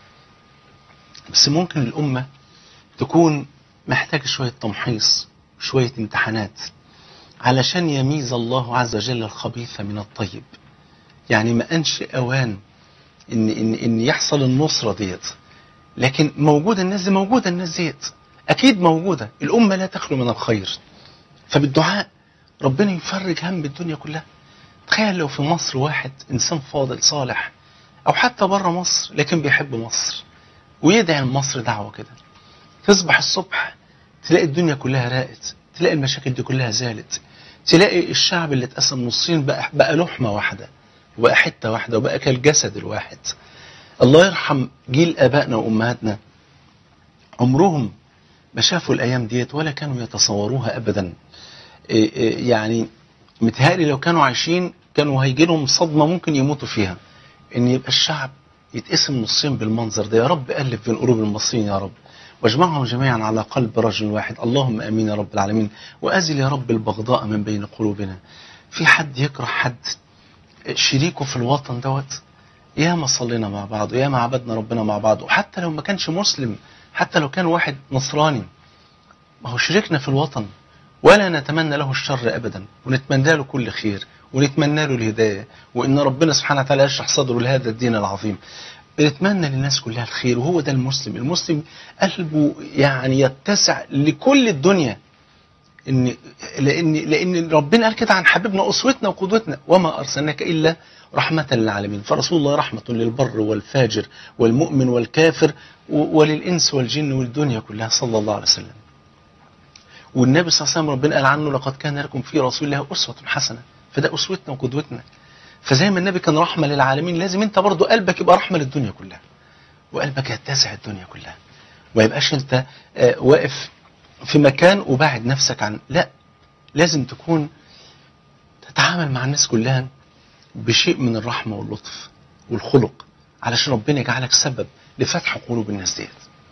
بس ممكن الأمة تكون محتاجة شوية تمحيص شوية امتحانات علشان يميز الله عز وجل الخبيث من الطيب يعني ما أنش أوان إن, إن, إن يحصل النصرة ديت لكن موجودة الناس دي موجودة الناس ديت أكيد موجودة الأمة لا تخلو من الخير فبالدعاء ربنا يفرج هم الدنيا كلها تخيل لو في مصر واحد إنسان فاضل صالح أو حتى بره مصر لكن بيحب مصر ويدعي لمصر دعوة كده تصبح الصبح تلاقي الدنيا كلها راقت تلاقي المشاكل دي كلها زالت تلاقي الشعب اللي اتقسم نصين بقى, بقى لحمة واحدة وبقى حتة واحدة وبقى كالجسد الواحد الله يرحم جيل آبائنا وأمهاتنا عمرهم ما شافوا الأيام ديت ولا كانوا يتصوروها أبدا إيه إيه يعني متهيألي لو كانوا عايشين كانوا هيجي لهم صدمة ممكن يموتوا فيها ان يبقى الشعب يتقسم نصين بالمنظر ده يا رب ألف بين قلوب المصريين يا رب واجمعهم جميعا على قلب رجل واحد اللهم امين يا رب العالمين وازل يا رب البغضاء من بين قلوبنا في حد يكره حد شريكه في الوطن دوت يا ما صلينا مع بعض ويا ما عبدنا ربنا مع بعض وحتى لو ما كانش مسلم حتى لو كان واحد نصراني ما هو شريكنا في الوطن ولا نتمنى له الشر ابدا ونتمنى له كل خير ونتمنى له الهدايه وان ربنا سبحانه وتعالى يشرح صدره لهذا الدين العظيم بنتمنى للناس كلها الخير وهو ده المسلم المسلم قلبه يعني يتسع لكل الدنيا ان لان لان ربنا قال كده عن حبيبنا اسوتنا وقدوتنا وما ارسلناك الا رحمه للعالمين فرسول الله رحمه للبر والفاجر والمؤمن والكافر و- وللانس والجن والدنيا كلها صلى الله عليه وسلم والنبي صلى الله عليه وسلم ربنا قال عنه لقد كان لكم في رسول الله اسوه حسنه فده اسوتنا وقدوتنا فزي ما النبي كان رحمه للعالمين لازم انت برضو قلبك يبقى رحمه للدنيا كلها وقلبك يتسع الدنيا كلها ما يبقاش انت آه، واقف في مكان وباعد نفسك عن لا لازم تكون تتعامل مع الناس كلها بشيء من الرحمه واللطف والخلق علشان ربنا يجعلك سبب لفتح قلوب الناس ديت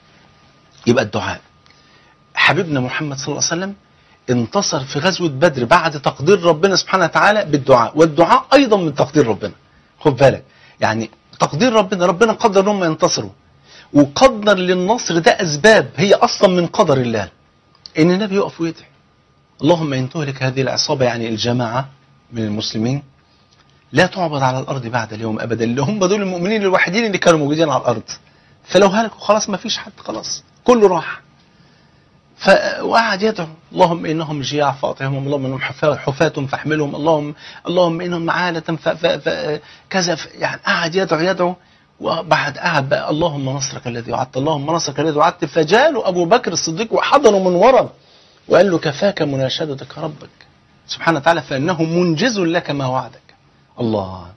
يبقى الدعاء حبيبنا محمد صلى الله عليه وسلم انتصر في غزوة بدر بعد تقدير ربنا سبحانه وتعالى بالدعاء والدعاء أيضا من تقدير ربنا خد بالك يعني تقدير ربنا ربنا قدر انهم ينتصروا وقدر للنصر ده أسباب هي أصلا من قدر الله إن النبي يقف ويدعي اللهم إن تهلك هذه العصابة يعني الجماعة من المسلمين لا تعبد على الأرض بعد اليوم أبدا اللي هم دول المؤمنين الوحيدين اللي كانوا موجودين على الأرض فلو هلكوا خلاص ما فيش حد خلاص كله راح ف... وقعد يدعو اللهم انهم جياع فاطعهم اللهم انهم حفاة حفاة فاحملهم اللهم اللهم انهم عالة ف... ف... ف... كذا ف... يعني قعد يدعو يدعو وبعد قعد بقى اللهم نصرك الذي وعدت اللهم نصرك الذي وعدت فجاله ابو بكر الصديق وحضنه من ورا وقال له كفاك مناشدتك ربك سبحانه وتعالى فانه منجز لك ما وعدك الله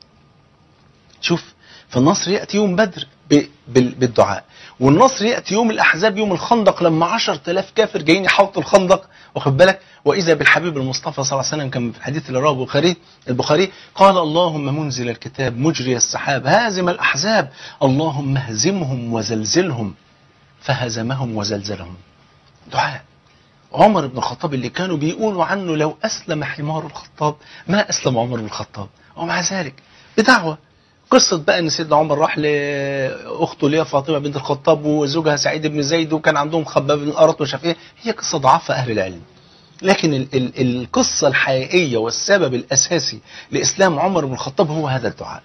شوف فالنصر ياتي يوم بدر ب... بال... بالدعاء والنصر ياتي يوم الاحزاب يوم الخندق لما 10000 كافر جايين يحوطوا الخندق واخد بالك واذا بالحبيب المصطفى صلى الله عليه وسلم كان في الحديث اللي رواه البخاري البخاري قال اللهم منزل الكتاب مجري السحاب هازم الاحزاب اللهم اهزمهم وزلزلهم فهزمهم وزلزلهم دعاء عمر بن الخطاب اللي كانوا بيقولوا عنه لو اسلم حمار الخطاب ما اسلم عمر بن الخطاب ومع ذلك بدعوه قصة بقى ان سيدنا عمر راح لاخته اللي هي فاطمه بنت الخطاب وزوجها سعيد بن زيد وكان عندهم خباب بن الارط ومش عارف ايه هي قصه ضعفها اهل العلم لكن ال ال القصه الحقيقيه والسبب الاساسي لاسلام عمر بن الخطاب هو هذا الدعاء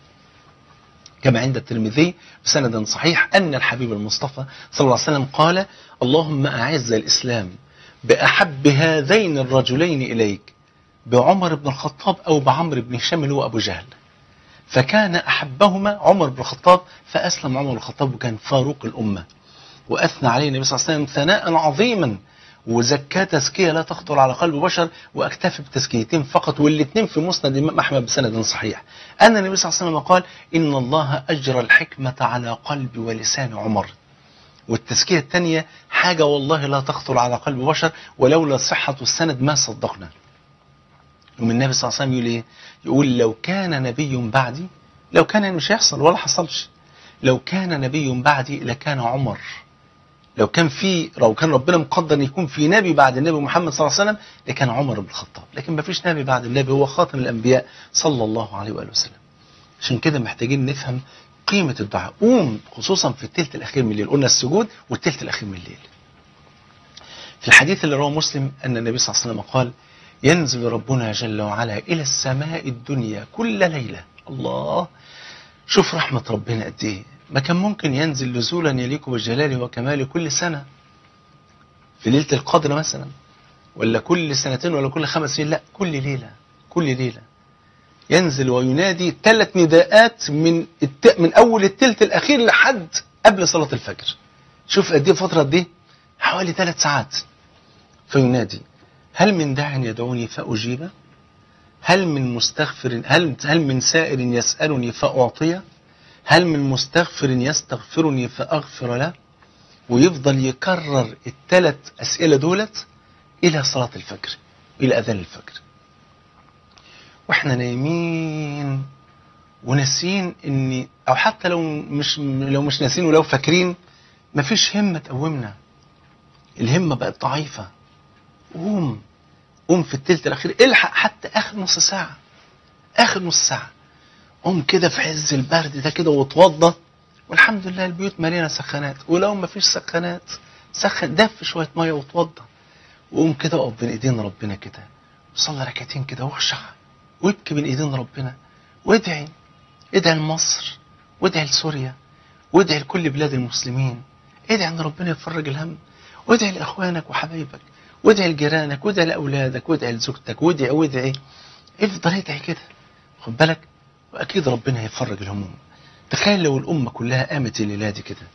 كما عند الترمذي بسند صحيح ان الحبيب المصطفى صلى الله عليه وسلم قال اللهم اعز الاسلام باحب هذين الرجلين اليك بعمر بن الخطاب او بعمرو بن هشام اللي هو ابو جهل فكان أحبهما عمر بن الخطاب فأسلم عمر بن الخطاب وكان فاروق الأمة وأثنى عليه النبي صلى الله عليه وسلم ثناء عظيما وزكاة تزكية لا تخطر على قلب بشر واكتفي بتزكيتين فقط والاثنين في مسند الإمام أحمد بسند صحيح أن النبي صلى الله عليه وسلم قال إن الله أجرى الحكمة على قلب ولسان عمر والتزكية الثانية حاجة والله لا تخطر على قلب بشر ولولا صحة السند ما صدقنا ومن النبي صلى الله عليه وسلم يقول ايه؟ يقول لو كان نبي بعدي لو كان مش هيحصل ولا حصلش لو كان نبي بعدي لكان عمر لو كان في لو كان ربنا مقدر ان يكون في نبي بعد النبي محمد صلى الله عليه وسلم لكان عمر بن الخطاب لكن ما فيش نبي بعد النبي هو خاتم الانبياء صلى الله عليه واله وسلم عشان كده محتاجين نفهم قيمة الدعاء قوم خصوصا في الثلث الأخير من الليل قلنا السجود والثلث الأخير من الليل في الحديث اللي رواه مسلم أن النبي صلى الله عليه وسلم قال ينزل ربنا جل وعلا إلى السماء الدنيا كل ليلة الله شوف رحمة ربنا قد إيه ما كان ممكن ينزل نزولا يليق بجلاله وكماله كل سنة في ليلة القدر مثلا ولا كل سنتين ولا كل خمس سنين لا كل ليلة كل ليلة ينزل وينادي ثلاث نداءات من الت... من أول الثلث الأخير لحد قبل صلاة الفجر شوف قد إيه فترة دي حوالي ثلاث ساعات فينادي هل من داع يدعوني فأجيبه هل من مستغفر هل هل من سائر يسألني فأعطيه هل من مستغفر يستغفرني فأغفر له ويفضل يكرر الثلاث أسئلة دولت إلى صلاة الفجر إلى أذان الفجر واحنا نايمين وناسين ان او حتى لو مش لو مش ناسين ولو فاكرين مفيش همه تقومنا الهمه بقت ضعيفه قوم قوم في التلت الاخير الحق حتى اخر نص ساعه اخر نص ساعه قوم كده في عز البرد ده كده واتوضى والحمد لله البيوت مليانه سخانات ولو ما فيش سخانات سخن دف شويه ميه واتوضى وقوم كده اقف بين ايدين ربنا كده وصلي ركعتين كده واخشع وابكي بين ايدين ربنا وادعي ادعي لمصر وادعي لسوريا وادعي لكل بلاد المسلمين ادعي ان ربنا يفرج الهم وادعي لاخوانك وحبايبك وادعي لجيرانك وادعي لاولادك وادعي لزوجتك وادعي وادعي افضل ادعي كده خد بالك واكيد ربنا هيفرج الهموم تخيل لو الامه كلها قامت الليله دي كده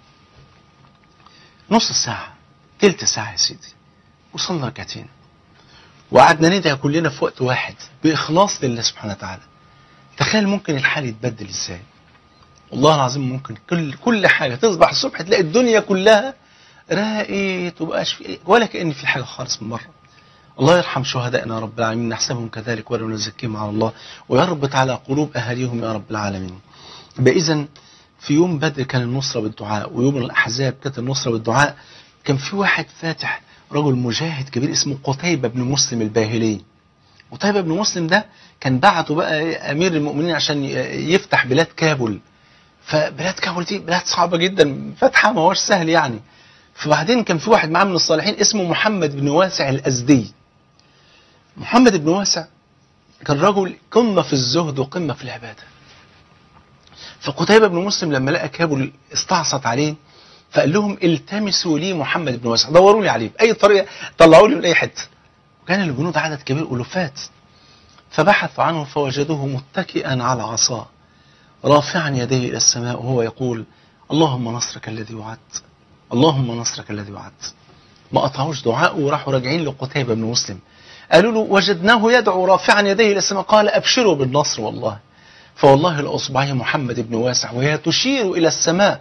نص ساعه تلت ساعه يا سيدي وصلنا ركعتين وقعدنا ندعي كلنا في وقت واحد باخلاص لله سبحانه وتعالى تخيل ممكن الحال يتبدل ازاي والله العظيم ممكن كل كل حاجه تصبح الصبح تلاقي الدنيا كلها راقت ومبقاش في ولا كان في حاجه خالص من بره الله يرحم شهدائنا يا رب العالمين نحسبهم كذلك ولا نزكيهم على الله ويربط على قلوب اهاليهم يا رب العالمين يبقى اذا في يوم بدر كان النصره بالدعاء ويوم الاحزاب كانت النصره بالدعاء كان في واحد فاتح رجل مجاهد كبير اسمه قتيبة بن مسلم الباهلي قتيبة بن مسلم ده كان بعته بقى إيه أمير المؤمنين عشان ي- يفتح بلاد كابول فبلاد كابول دي بلاد صعبة جدا فتحها ما هوش سهل يعني فبعدين كان في واحد معاه من الصالحين اسمه محمد بن واسع الأزدي محمد بن واسع كان رجل قمة في الزهد وقمة في العبادة فقتيبة بن مسلم لما لقى كابول استعصت عليه فقال لهم التمسوا لي محمد بن واسع دوروا لي عليه باي طريقه طلعوا لي من اي حته وكان الجنود عدد كبير الوفات فبحثوا عنه فوجدوه متكئا على عصاه رافعا يديه الى السماء وهو يقول اللهم نصرك الذي وعدت اللهم نصرك الذي وعدت ما قطعوش دعاءه وراحوا راجعين لقتيبة بن مسلم قالوا له وجدناه يدعو رافعا يديه الى السماء قال ابشروا بالنصر والله فوالله لاصبعي محمد بن واسع وهي تشير الى السماء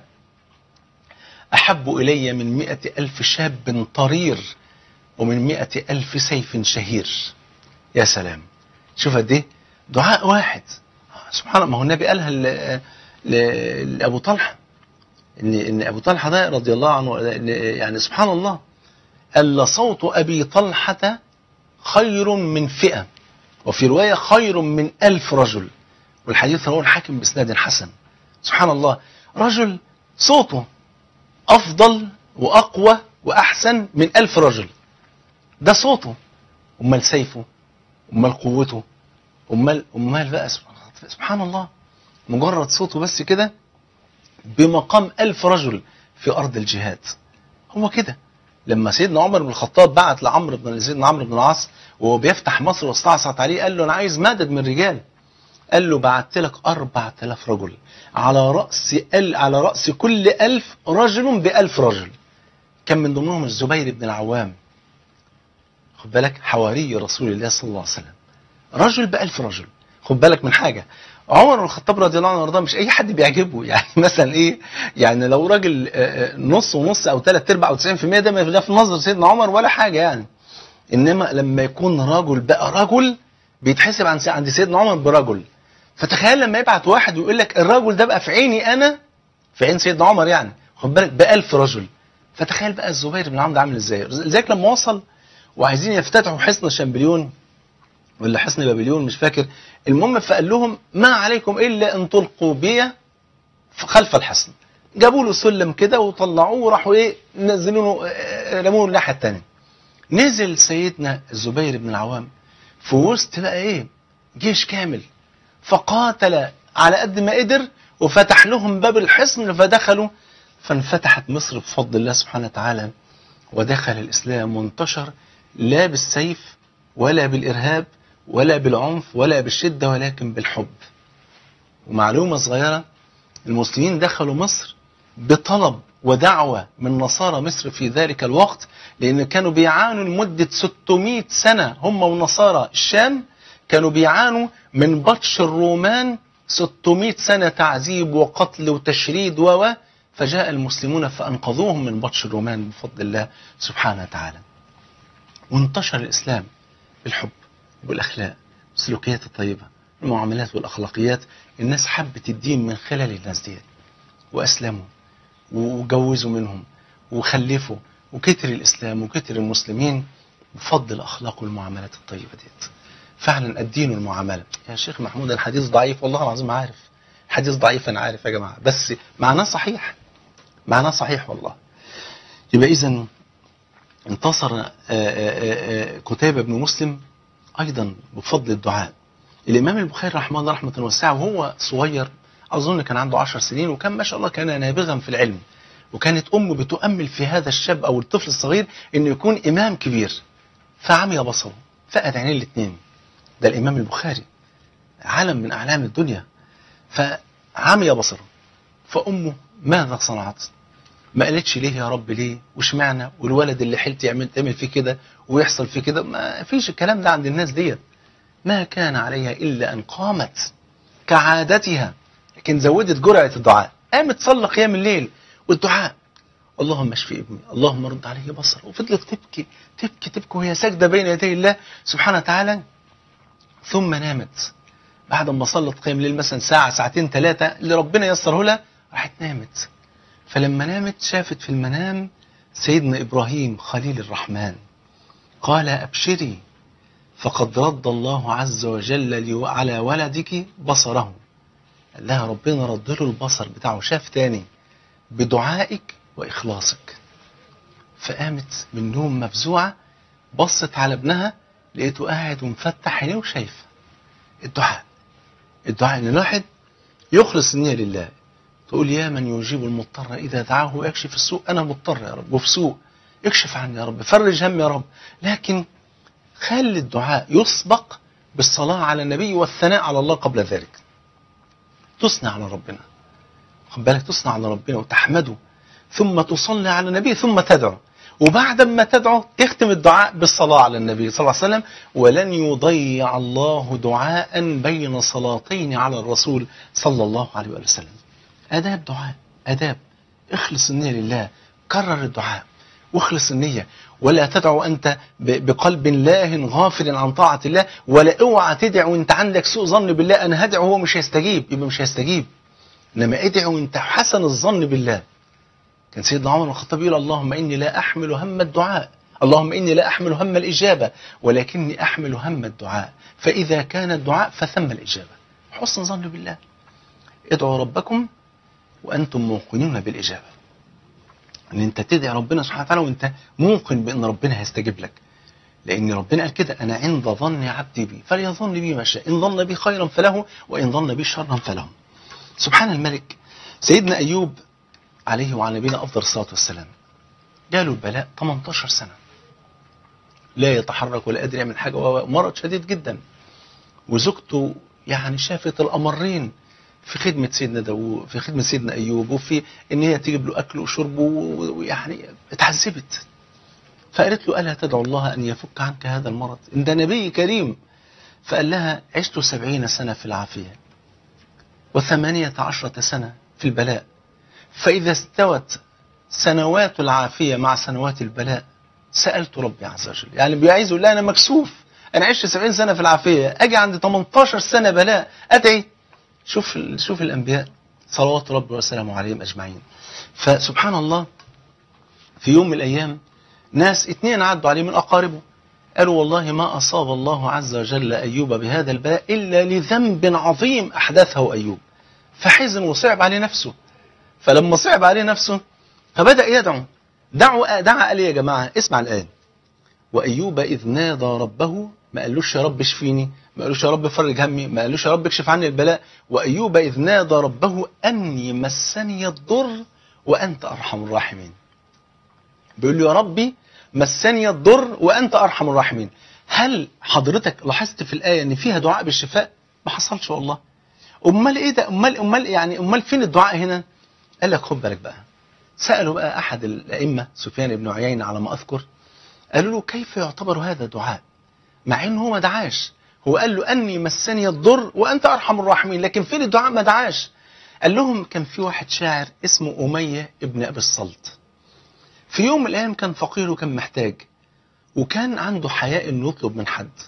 أحب إلي من مئة ألف شاب طرير ومن مئة ألف سيف شهير يا سلام شوف قد ايه دعاء واحد سبحان الله ما هو النبي قالها ل- ل- لأبو طلحة إن إن أبو طلحة ده رضي الله عنه يعني سبحان الله قال لصوت أبي طلحة خير من فئة وفي رواية خير من ألف رجل والحديث رواه الحاكم بإسناد حسن سبحان الله رجل صوته أفضل وأقوى وأحسن من ألف رجل ده صوته أمال سيفه أمال قوته أمال أمال بقى سبحان الله- سبحان الله مجرد صوته بس كده بمقام ألف رجل في أرض الجهاد هو كده لما سيدنا عمر بن الخطاب بعت لعمرو بن سيدنا عمرو بن العاص وهو بيفتح مصر واستعصت عليه قال له أنا عايز مدد من رجال قال له بعت لك 4000 رجل على رأس ال على رأس كل ألف رجل بألف رجل كان من ضمنهم الزبير بن العوام خد بالك حواري رسول الله صلى الله عليه وسلم رجل بألف رجل خد بالك من حاجة عمر بن الخطاب رضي الله عنه وارضاه مش اي حد بيعجبه يعني مثلا ايه يعني لو راجل آه، آه، نص ونص او ثلاث ارباع او 90% ده ما ده في نظر سيدنا عمر ولا حاجه يعني انما لما يكون رجل بقى رجل بيتحسب عن عند سيدنا عمر برجل فتخيل لما يبعت واحد ويقول لك الرجل ده بقى في عيني انا في عين سيدنا عمر يعني خد بالك بألف رجل فتخيل بقى الزبير بن عمرو ده عامل ازاي لذلك لما وصل وعايزين يفتتحوا حصن شامبليون ولا حصن بابليون مش فاكر المهم فقال لهم ما عليكم الا ان تلقوا بي خلف الحصن جابوا له سلم كده وطلعوه وراحوا ايه نزلوا رموه الناحيه الثانيه نزل سيدنا الزبير بن العوام في وسط بقى ايه جيش كامل فقاتل على قد ما قدر وفتح لهم باب الحصن فدخلوا فانفتحت مصر بفضل الله سبحانه وتعالى ودخل الإسلام وانتشر لا بالسيف ولا بالإرهاب ولا بالعنف ولا بالشدة ولكن بالحب ومعلومة صغيرة المسلمين دخلوا مصر بطلب ودعوة من نصارى مصر في ذلك الوقت لأن كانوا بيعانوا لمدة 600 سنة هم ونصارى الشام كانوا بيعانوا من بطش الرومان 600 سنة تعذيب وقتل وتشريد و فجاء المسلمون فأنقذوهم من بطش الرومان بفضل الله سبحانه وتعالى وانتشر الإسلام بالحب والأخلاق والسلوكيات الطيبة المعاملات والأخلاقيات الناس حبت الدين من خلال الناس ديت وأسلموا وجوزوا منهم وخلفوا وكتر الإسلام وكتر المسلمين بفضل الأخلاق والمعاملات الطيبة ديت فعلا الدين والمعاملة يا شيخ محمود الحديث ضعيف والله العظيم عارف حديث ضعيف أنا عارف يا جماعة بس معناه صحيح معناه صحيح والله يبقى إذا انتصر آه، آه، آه، كتيبة بن مسلم أيضا بفضل الدعاء الإمام البخاري رحمه الله رحمة واسعة وهو صغير أظن كان عنده عشر سنين وكان ما شاء الله كان نابغا في العلم وكانت أمه بتؤمل في هذا الشاب أو الطفل الصغير إنه يكون إمام كبير فعمي بصره فقد عينيه الاثنين ده الإمام البخاري علم من أعلام الدنيا فعمي بصره فأمه ماذا صنعت ما قالتش ليه يا رب ليه واشمعنى والولد اللي حلت يعمل تعمل فيه كده ويحصل فيه كده ما فيش الكلام ده عند الناس ديت ما كان عليها إلا أن قامت كعادتها لكن زودت جرعة الدعاء قامت تصلي قيام الليل والدعاء اللهم اشفي ابني اللهم رد عليه بصره وفضلت تبكي تبكي تبكي وهي ساجدة بين يدي الله سبحانه وتعالى ثم نامت بعد ما صلت قيام الليل مثلا ساعة ساعتين ثلاثة اللي ربنا يسره لها راحت نامت فلما نامت شافت في المنام سيدنا إبراهيم خليل الرحمن قال أبشري فقد رد الله عز وجل لي- على ولدك بصره قال لها ربنا رد له البصر بتاعه شاف تاني بدعائك وإخلاصك فقامت من النوم مفزوعة بصت على ابنها لقيته قاعد ومفتح عينيه وشايفه الدعاء الدعاء ان الواحد يخلص النية لله تقول يا من يجيب المضطر إذا دعاه ويكشف السوء أنا مضطر يا رب وفي سوء اكشف عني يا رب فرج هم يا رب لكن خلي الدعاء يسبق بالصلاة على النبي والثناء على الله قبل ذلك تثنى على ربنا خد بالك تثنى على ربنا وتحمده ثم تصلي على النبي ثم تدعو وبعد ما تدعو تختم الدعاء بالصلاة على النبي صلى الله عليه وسلم ولن يضيع الله دعاء بين صلاتين على الرسول صلى الله عليه وآله وسلم آداب دعاء آداب اخلص النية لله كرر الدعاء واخلص النية ولا تدعو أنت ب- بقلب لاه غافل عن طاعة الله ولا اوعى تدعو وانت عندك سوء ظن بالله أنا هدعو وهو مش هيستجيب يبقى مش هيستجيب إنما ادعو وانت حسن الظن بالله كان سيدنا عمر بن الخطاب يقول اللهم إني لا أحمل هم الدعاء اللهم إني لا أحمل هم الإجابة ولكني أحمل هم الدعاء فإذا كان الدعاء فثم الإجابة حسن ظن بالله ادعوا ربكم وأنتم موقنون بالإجابة ان انت تدعي ربنا سبحانه وتعالى وانت موقن بان ربنا هيستجيب لك لان ربنا قال كده انا عند ظن عبدي بي فليظن بي ما شاء ان ظن بي خيرا فله وان ظن بي شرا فله سبحان الملك سيدنا ايوب عليه وعلى نبينا افضل الصلاه والسلام جاله البلاء 18 سنه لا يتحرك ولا قادر يعمل حاجه ومرض شديد جدا وزوجته يعني شافت الامرين في خدمة سيدنا داوود في خدمة سيدنا أيوب وفي إن هي تجيب له أكل وشرب و- ويعني اتعذبت فقالت له ألا تدعو الله أن يفك عنك هذا المرض إن ده نبي كريم فقال لها عشت سبعين سنة في العافية وثمانية عشرة سنة في البلاء فإذا استوت سنوات العافية مع سنوات البلاء سألت ربي عز وجل يعني بيعيز يقول لها أنا مكسوف أنا عشت سبعين سنة في العافية أجي عند 18 سنة بلاء أدعي شوف شوف الانبياء صلوات ربي وسلامه عليهم اجمعين فسبحان الله في يوم من الايام ناس اتنين عدوا عليه من اقاربه قالوا والله ما اصاب الله عز وجل ايوب بهذا البلاء الا لذنب عظيم احدثه ايوب فحزن وصعب عليه نفسه فلما صعب عليه نفسه فبدا يدعو دعوا دعا قال إيه يا جماعه اسمع الايه وايوب اذ نادى ربه ما قالوش يا رب اشفيني ما قالوش يا رب فرج همي ما قالوش يا رب اكشف عني البلاء وايوب اذ نادى ربه اني مسني الضر وانت ارحم الراحمين بيقول له يا ربي مسني الضر وانت ارحم الراحمين هل حضرتك لاحظت في الايه ان فيها دعاء بالشفاء ما حصلش والله امال ايه ده امال امال يعني امال فين الدعاء هنا قال لك خد بالك بقى سالوا بقى احد الائمه سفيان بن عيينه على ما اذكر قالوا له كيف يعتبر هذا دعاء مع انه هو ما دعاش هو قال له اني مسني الضر وانت ارحم الراحمين لكن فين الدعاء ما دعاش قال لهم كان في واحد شاعر اسمه اميه ابن ابي الصلت في يوم من الايام كان فقير وكان محتاج وكان عنده حياء انه يطلب من حد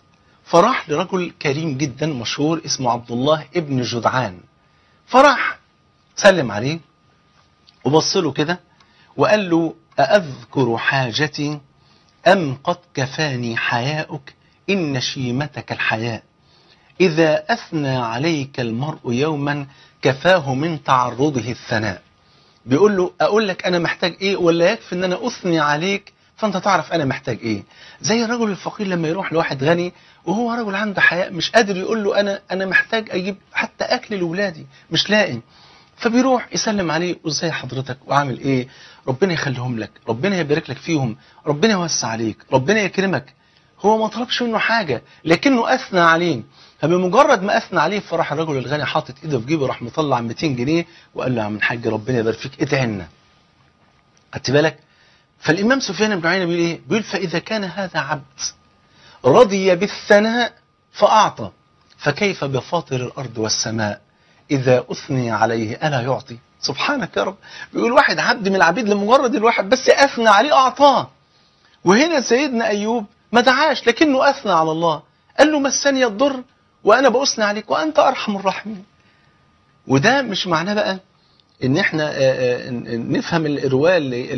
فراح لرجل كريم جدا مشهور اسمه عبد الله ابن جدعان فراح سلم عليه وبص له كده وقال له أأذكر حاجتي أم قد كفاني حياؤك إن شيمتك الحياء إذا أثنى عليك المرء يوما كفاه من تعرضه الثناء بيقول له أقول لك أنا محتاج إيه ولا يكفي إن أنا أثني عليك فأنت تعرف أنا محتاج إيه زي الرجل الفقير لما يروح لواحد غني وهو رجل عنده حياء مش قادر يقول له أنا أنا محتاج أجيب حتى أكل لأولادي مش لاقي فبيروح يسلم عليه وازاي حضرتك وعامل ايه ربنا يخليهم لك ربنا يبارك لك فيهم ربنا يوسع عليك ربنا يكرمك هو ما طلبش منه حاجة لكنه أثنى عليه فبمجرد ما أثنى عليه فراح الرجل الغني حاطط إيده في جيبه راح مطلع 200 جنيه وقال له يا عم الحاج ربنا يبارك فيك ادعي لنا خدت بالك فالإمام سفيان بن عيينة بيقول إيه بيقول فإذا كان هذا عبد رضي بالثناء فأعطى فكيف بفاطر الأرض والسماء إذا أثني عليه ألا يعطي سبحانك يا رب بيقول واحد عبد من العبيد لمجرد الواحد بس أثنى عليه أعطاه وهنا سيدنا أيوب ما دعاش لكنه أثنى على الله قال له مسني الضر وأنا بأثني عليك وأنت أرحم الراحمين وده مش معناه بقى ان احنا نفهم الروايه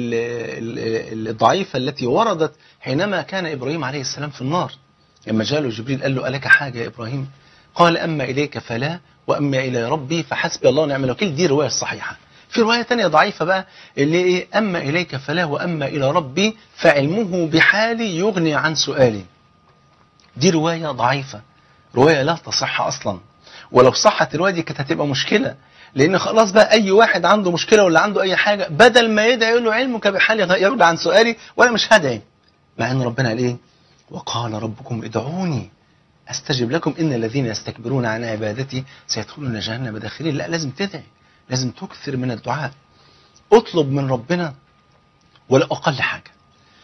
الضعيفه التي وردت حينما كان ابراهيم عليه السلام في النار لما جاء له جبريل قال له الك حاجه يا ابراهيم قال اما اليك فلا واما الى ربي فحسبي الله ونعم الوكيل دي روايه صحيحه في روايه ثانيه ضعيفه بقى اللي ايه اما اليك فلا واما الى ربي فعلمه بحالي يغني عن سؤالي دي روايه ضعيفه روايه لا تصح اصلا ولو صحت الروايه دي كانت هتبقى مشكله لان خلاص بقى اي واحد عنده مشكله ولا عنده اي حاجه بدل ما يدعي يقول له علمك بحالي يرد عن سؤالي وانا مش هدعي مع ان ربنا قال ايه وقال ربكم ادعوني استجب لكم ان الذين يستكبرون عن عبادتي سيدخلون جهنم داخلين لا لازم تدعي لازم تكثر من الدعاء اطلب من ربنا ولا اقل حاجه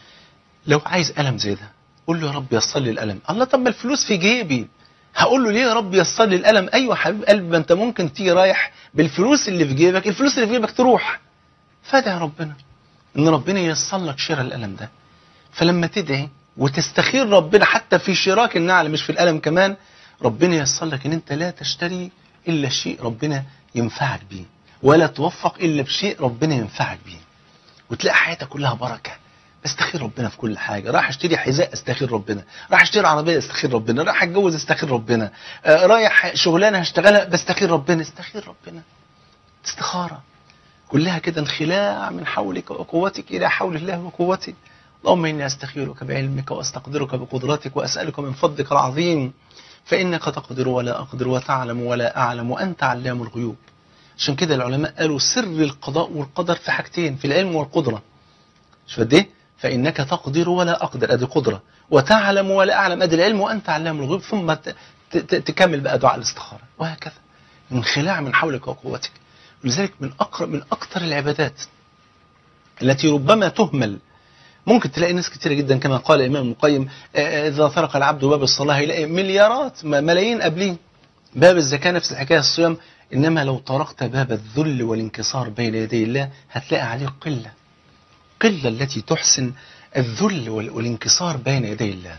لو عايز الم زي ده قول له يا رب يسر لي الالم الله طب ما الفلوس في جيبي هقول له ليه يا رب يسر لي الالم ايوه حبيب قلبي ما انت ممكن تيجي رايح بالفلوس اللي في جيبك الفلوس اللي في جيبك تروح فادعي ربنا ان ربنا ييسر لك شراء الالم ده فلما تدعي وتستخير ربنا حتى في شراك النعل مش في الالم كمان ربنا ييسر لك ان انت لا تشتري الا شيء ربنا ينفعك بيه ولا توفق الا بشيء ربنا ينفعك بيه وتلاقي حياتك كلها بركه استخير ربنا في كل حاجة راح اشتري حذاء استخير ربنا راح اشتري عربية استخير ربنا راح اتجوز استخير ربنا آه رايح شغلانة هشتغلها بستخير ربنا استخير ربنا استخارة كلها كده انخلاع من حولك وقوتك إلى حول الله وقوته اللهم إني أستخيرك بعلمك وأستقدرك بقدرتك وأسألك من فضلك العظيم فإنك تقدر ولا أقدر وتعلم ولا أعلم وأنت علام الغيوب عشان كده العلماء قالوا سر القضاء والقدر في حاجتين في العلم والقدرة شوف قد ايه فإنك تقدر ولا أقدر أدي قدرة وتعلم ولا أعلم أدي العلم وأنت علام الغيوب ثم تكمل بقى دعاء الاستخارة وهكذا انخلاع من حولك وقوتك ولذلك من أقرب من أكثر العبادات التي ربما تهمل ممكن تلاقي ناس كثيرة جدا كما قال الإمام ابن القيم إذا طرق العبد باب الصلاة يلاقي مليارات ملايين قبلين باب الزكاة نفس الحكاية الصيام إنما لو طرقت باب الذل والانكسار بين يدي الله هتلاقي عليه قلة قلة التي تحسن الذل والانكسار بين يدي الله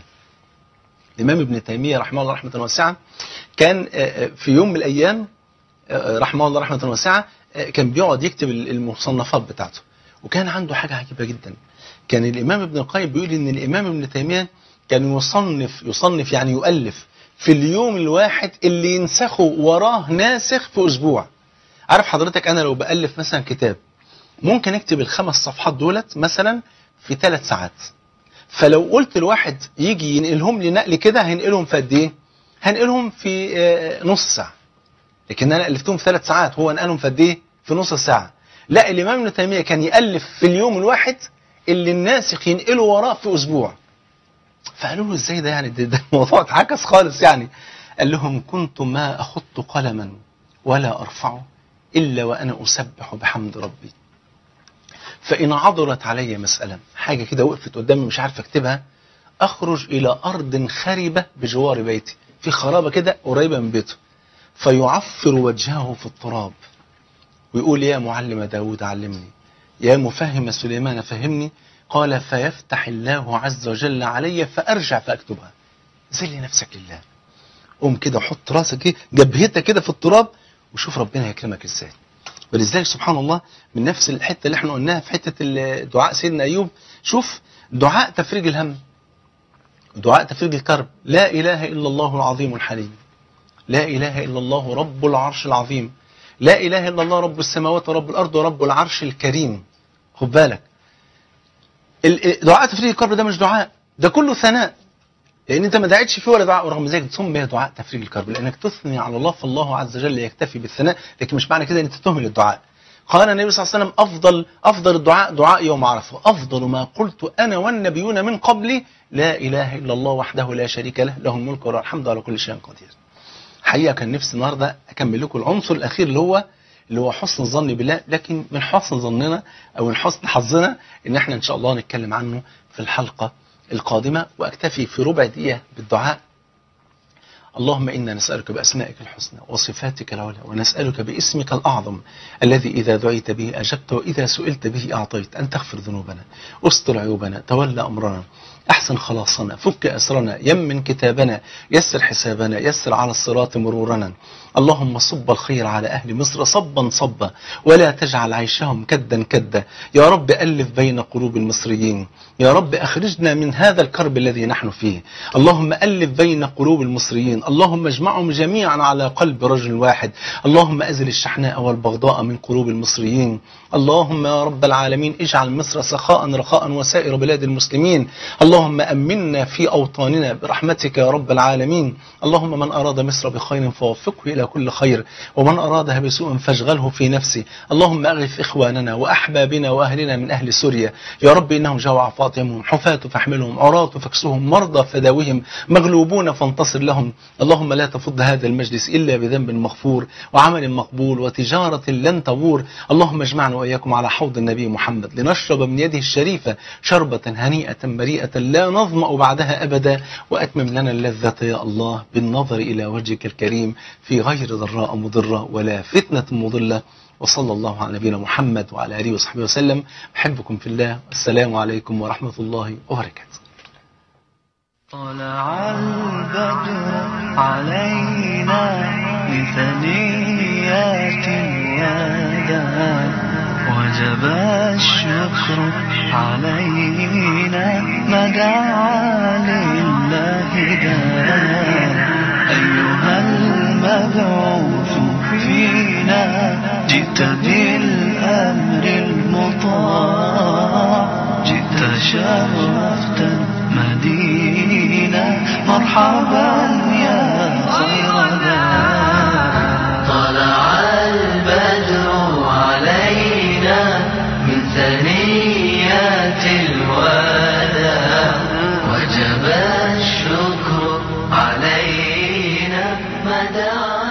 الإمام ابن تيمية رحمه الله رحمة واسعة كان في يوم من الأيام رحمه الله رحمة واسعة كان بيقعد يكتب المصنفات بتاعته وكان عنده حاجة عجيبة جدا كان الإمام ابن القيم بيقول إن الإمام ابن تيمية كان يصنف يصنف يعني يؤلف في اليوم الواحد اللي ينسخه وراه ناسخ في أسبوع عارف حضرتك أنا لو بألف مثلا كتاب ممكن اكتب الخمس صفحات دولت مثلا في ثلاث ساعات فلو قلت لواحد يجي ينقلهم لي نقل كده هينقلهم في قد ايه هنقلهم في نص ساعه لكن انا الفتهم في ثلاث ساعات هو نقلهم في قد ايه في نص ساعه لا الامام ابن تيميه كان يالف في اليوم الواحد اللي الناسخ ينقلوا وراه في اسبوع فقالوا له ازاي ده يعني ده, ده الموضوع اتعكس خالص يعني قال لهم كنت ما اخط قلما ولا ارفعه الا وانا اسبح بحمد ربي فإن عضلت علي مسألة حاجة كده وقفت قدامي مش عارف أكتبها أخرج إلى أرض خربة بجوار بيتي في خرابة كده قريبة من بيته فيعفر وجهه في التراب ويقول يا معلم داود علمني يا مفهم سليمان فهمني قال فيفتح الله عز وجل علي فأرجع فأكتبها ذل نفسك لله قوم كده وحط راسك ايه جبهتك كده في التراب وشوف ربنا يكرمك ازاي ولذلك سبحان الله من نفس الحته اللي احنا قلناها في حته ال- دعاء سيدنا ايوب شوف دعاء تفريج الهم دعاء تفريج الكرب لا اله الا الله العظيم الحليم لا اله الا الله رب العرش العظيم لا اله الا الله رب السماوات ورب الارض ورب العرش الكريم خد بالك ال- ال- دعاء تفريج الكرب ده مش دعاء ده كله ثناء لان انت ما دعيتش فيه ولا دعاء ورغم ذلك سمي دعاء تفريج الكرب لانك تثني على الله فالله عز وجل يكتفي بالثناء لكن مش معنى كده ان انت تهمل الدعاء قال النبي صلى الله عليه وسلم افضل افضل الدعاء دعاء يوم عرفه افضل ما قلت انا والنبيون من قبلي لا اله الا الله وحده لا شريك له له الملك وله الحمد على كل شيء قدير حقيقه كان نفسي النهارده اكمل لكم العنصر الاخير اللي هو اللي هو حسن الظن بالله لكن من حسن ظننا او من حسن حظنا ان احنا ان شاء الله نتكلم عنه في الحلقه القادمه واكتفي في ربع دقيقه بالدعاء اللهم إنا نسألك بأسمائك الحسنى وصفاتك العلى ونسألك باسمك الأعظم الذي إذا دعيت به أجبت وإذا سئلت به أعطيت أن تغفر ذنوبنا استر عيوبنا تولى أمرنا أحسن خلاصنا فك أسرنا يمن كتابنا يسر حسابنا يسر على الصراط مرورنا اللهم صب الخير على أهل مصر صبا صبا ولا تجعل عيشهم كدا كدا يا رب ألف بين قلوب المصريين يا رب أخرجنا من هذا الكرب الذي نحن فيه اللهم ألف بين قلوب المصريين اللهم اجمعهم جميعا على قلب رجل واحد اللهم أزل الشحناء والبغضاء من قلوب المصريين اللهم يا رب العالمين اجعل مصر سخاء رخاء وسائر بلاد المسلمين اللهم أمنا في أوطاننا برحمتك يا رب العالمين اللهم من أراد مصر بخير فوفقه إلى كل خير ومن أرادها بسوء فاشغله في نفسه اللهم أغث إخواننا وأحبابنا وأهلنا من أهل سوريا يا رب إنهم جوع فاطمهم حفاة فاحملهم عراة فاكسهم مرضى فداوهم مغلوبون فانتصر لهم اللهم لا تفض هذا المجلس إلا بذنب مغفور وعمل مقبول وتجارة لن تبور اللهم اجمعنا وإياكم على حوض النبي محمد لنشرب من يده الشريفة شربة هنيئة مريئة لا نظمأ بعدها أبدا وأتمم لنا اللذة يا الله بالنظر إلى وجهك الكريم في غير ضراء مضرة ولا فتنة مضلة وصلى الله على نبينا محمد وعلى آله وصحبه وسلم أحبكم في الله السلام عليكم ورحمة الله وبركاته طلع البدر علينا من ثنيات الوداع وجب الشكر علينا ما دعا لله داع أيها المبعوث فينا جئت بالأمر المطاع جئت شرفت المدينة مرحبا يا خير طلع البدر علينا من ثنيات الوداع وجب الشكر علينا ما دعا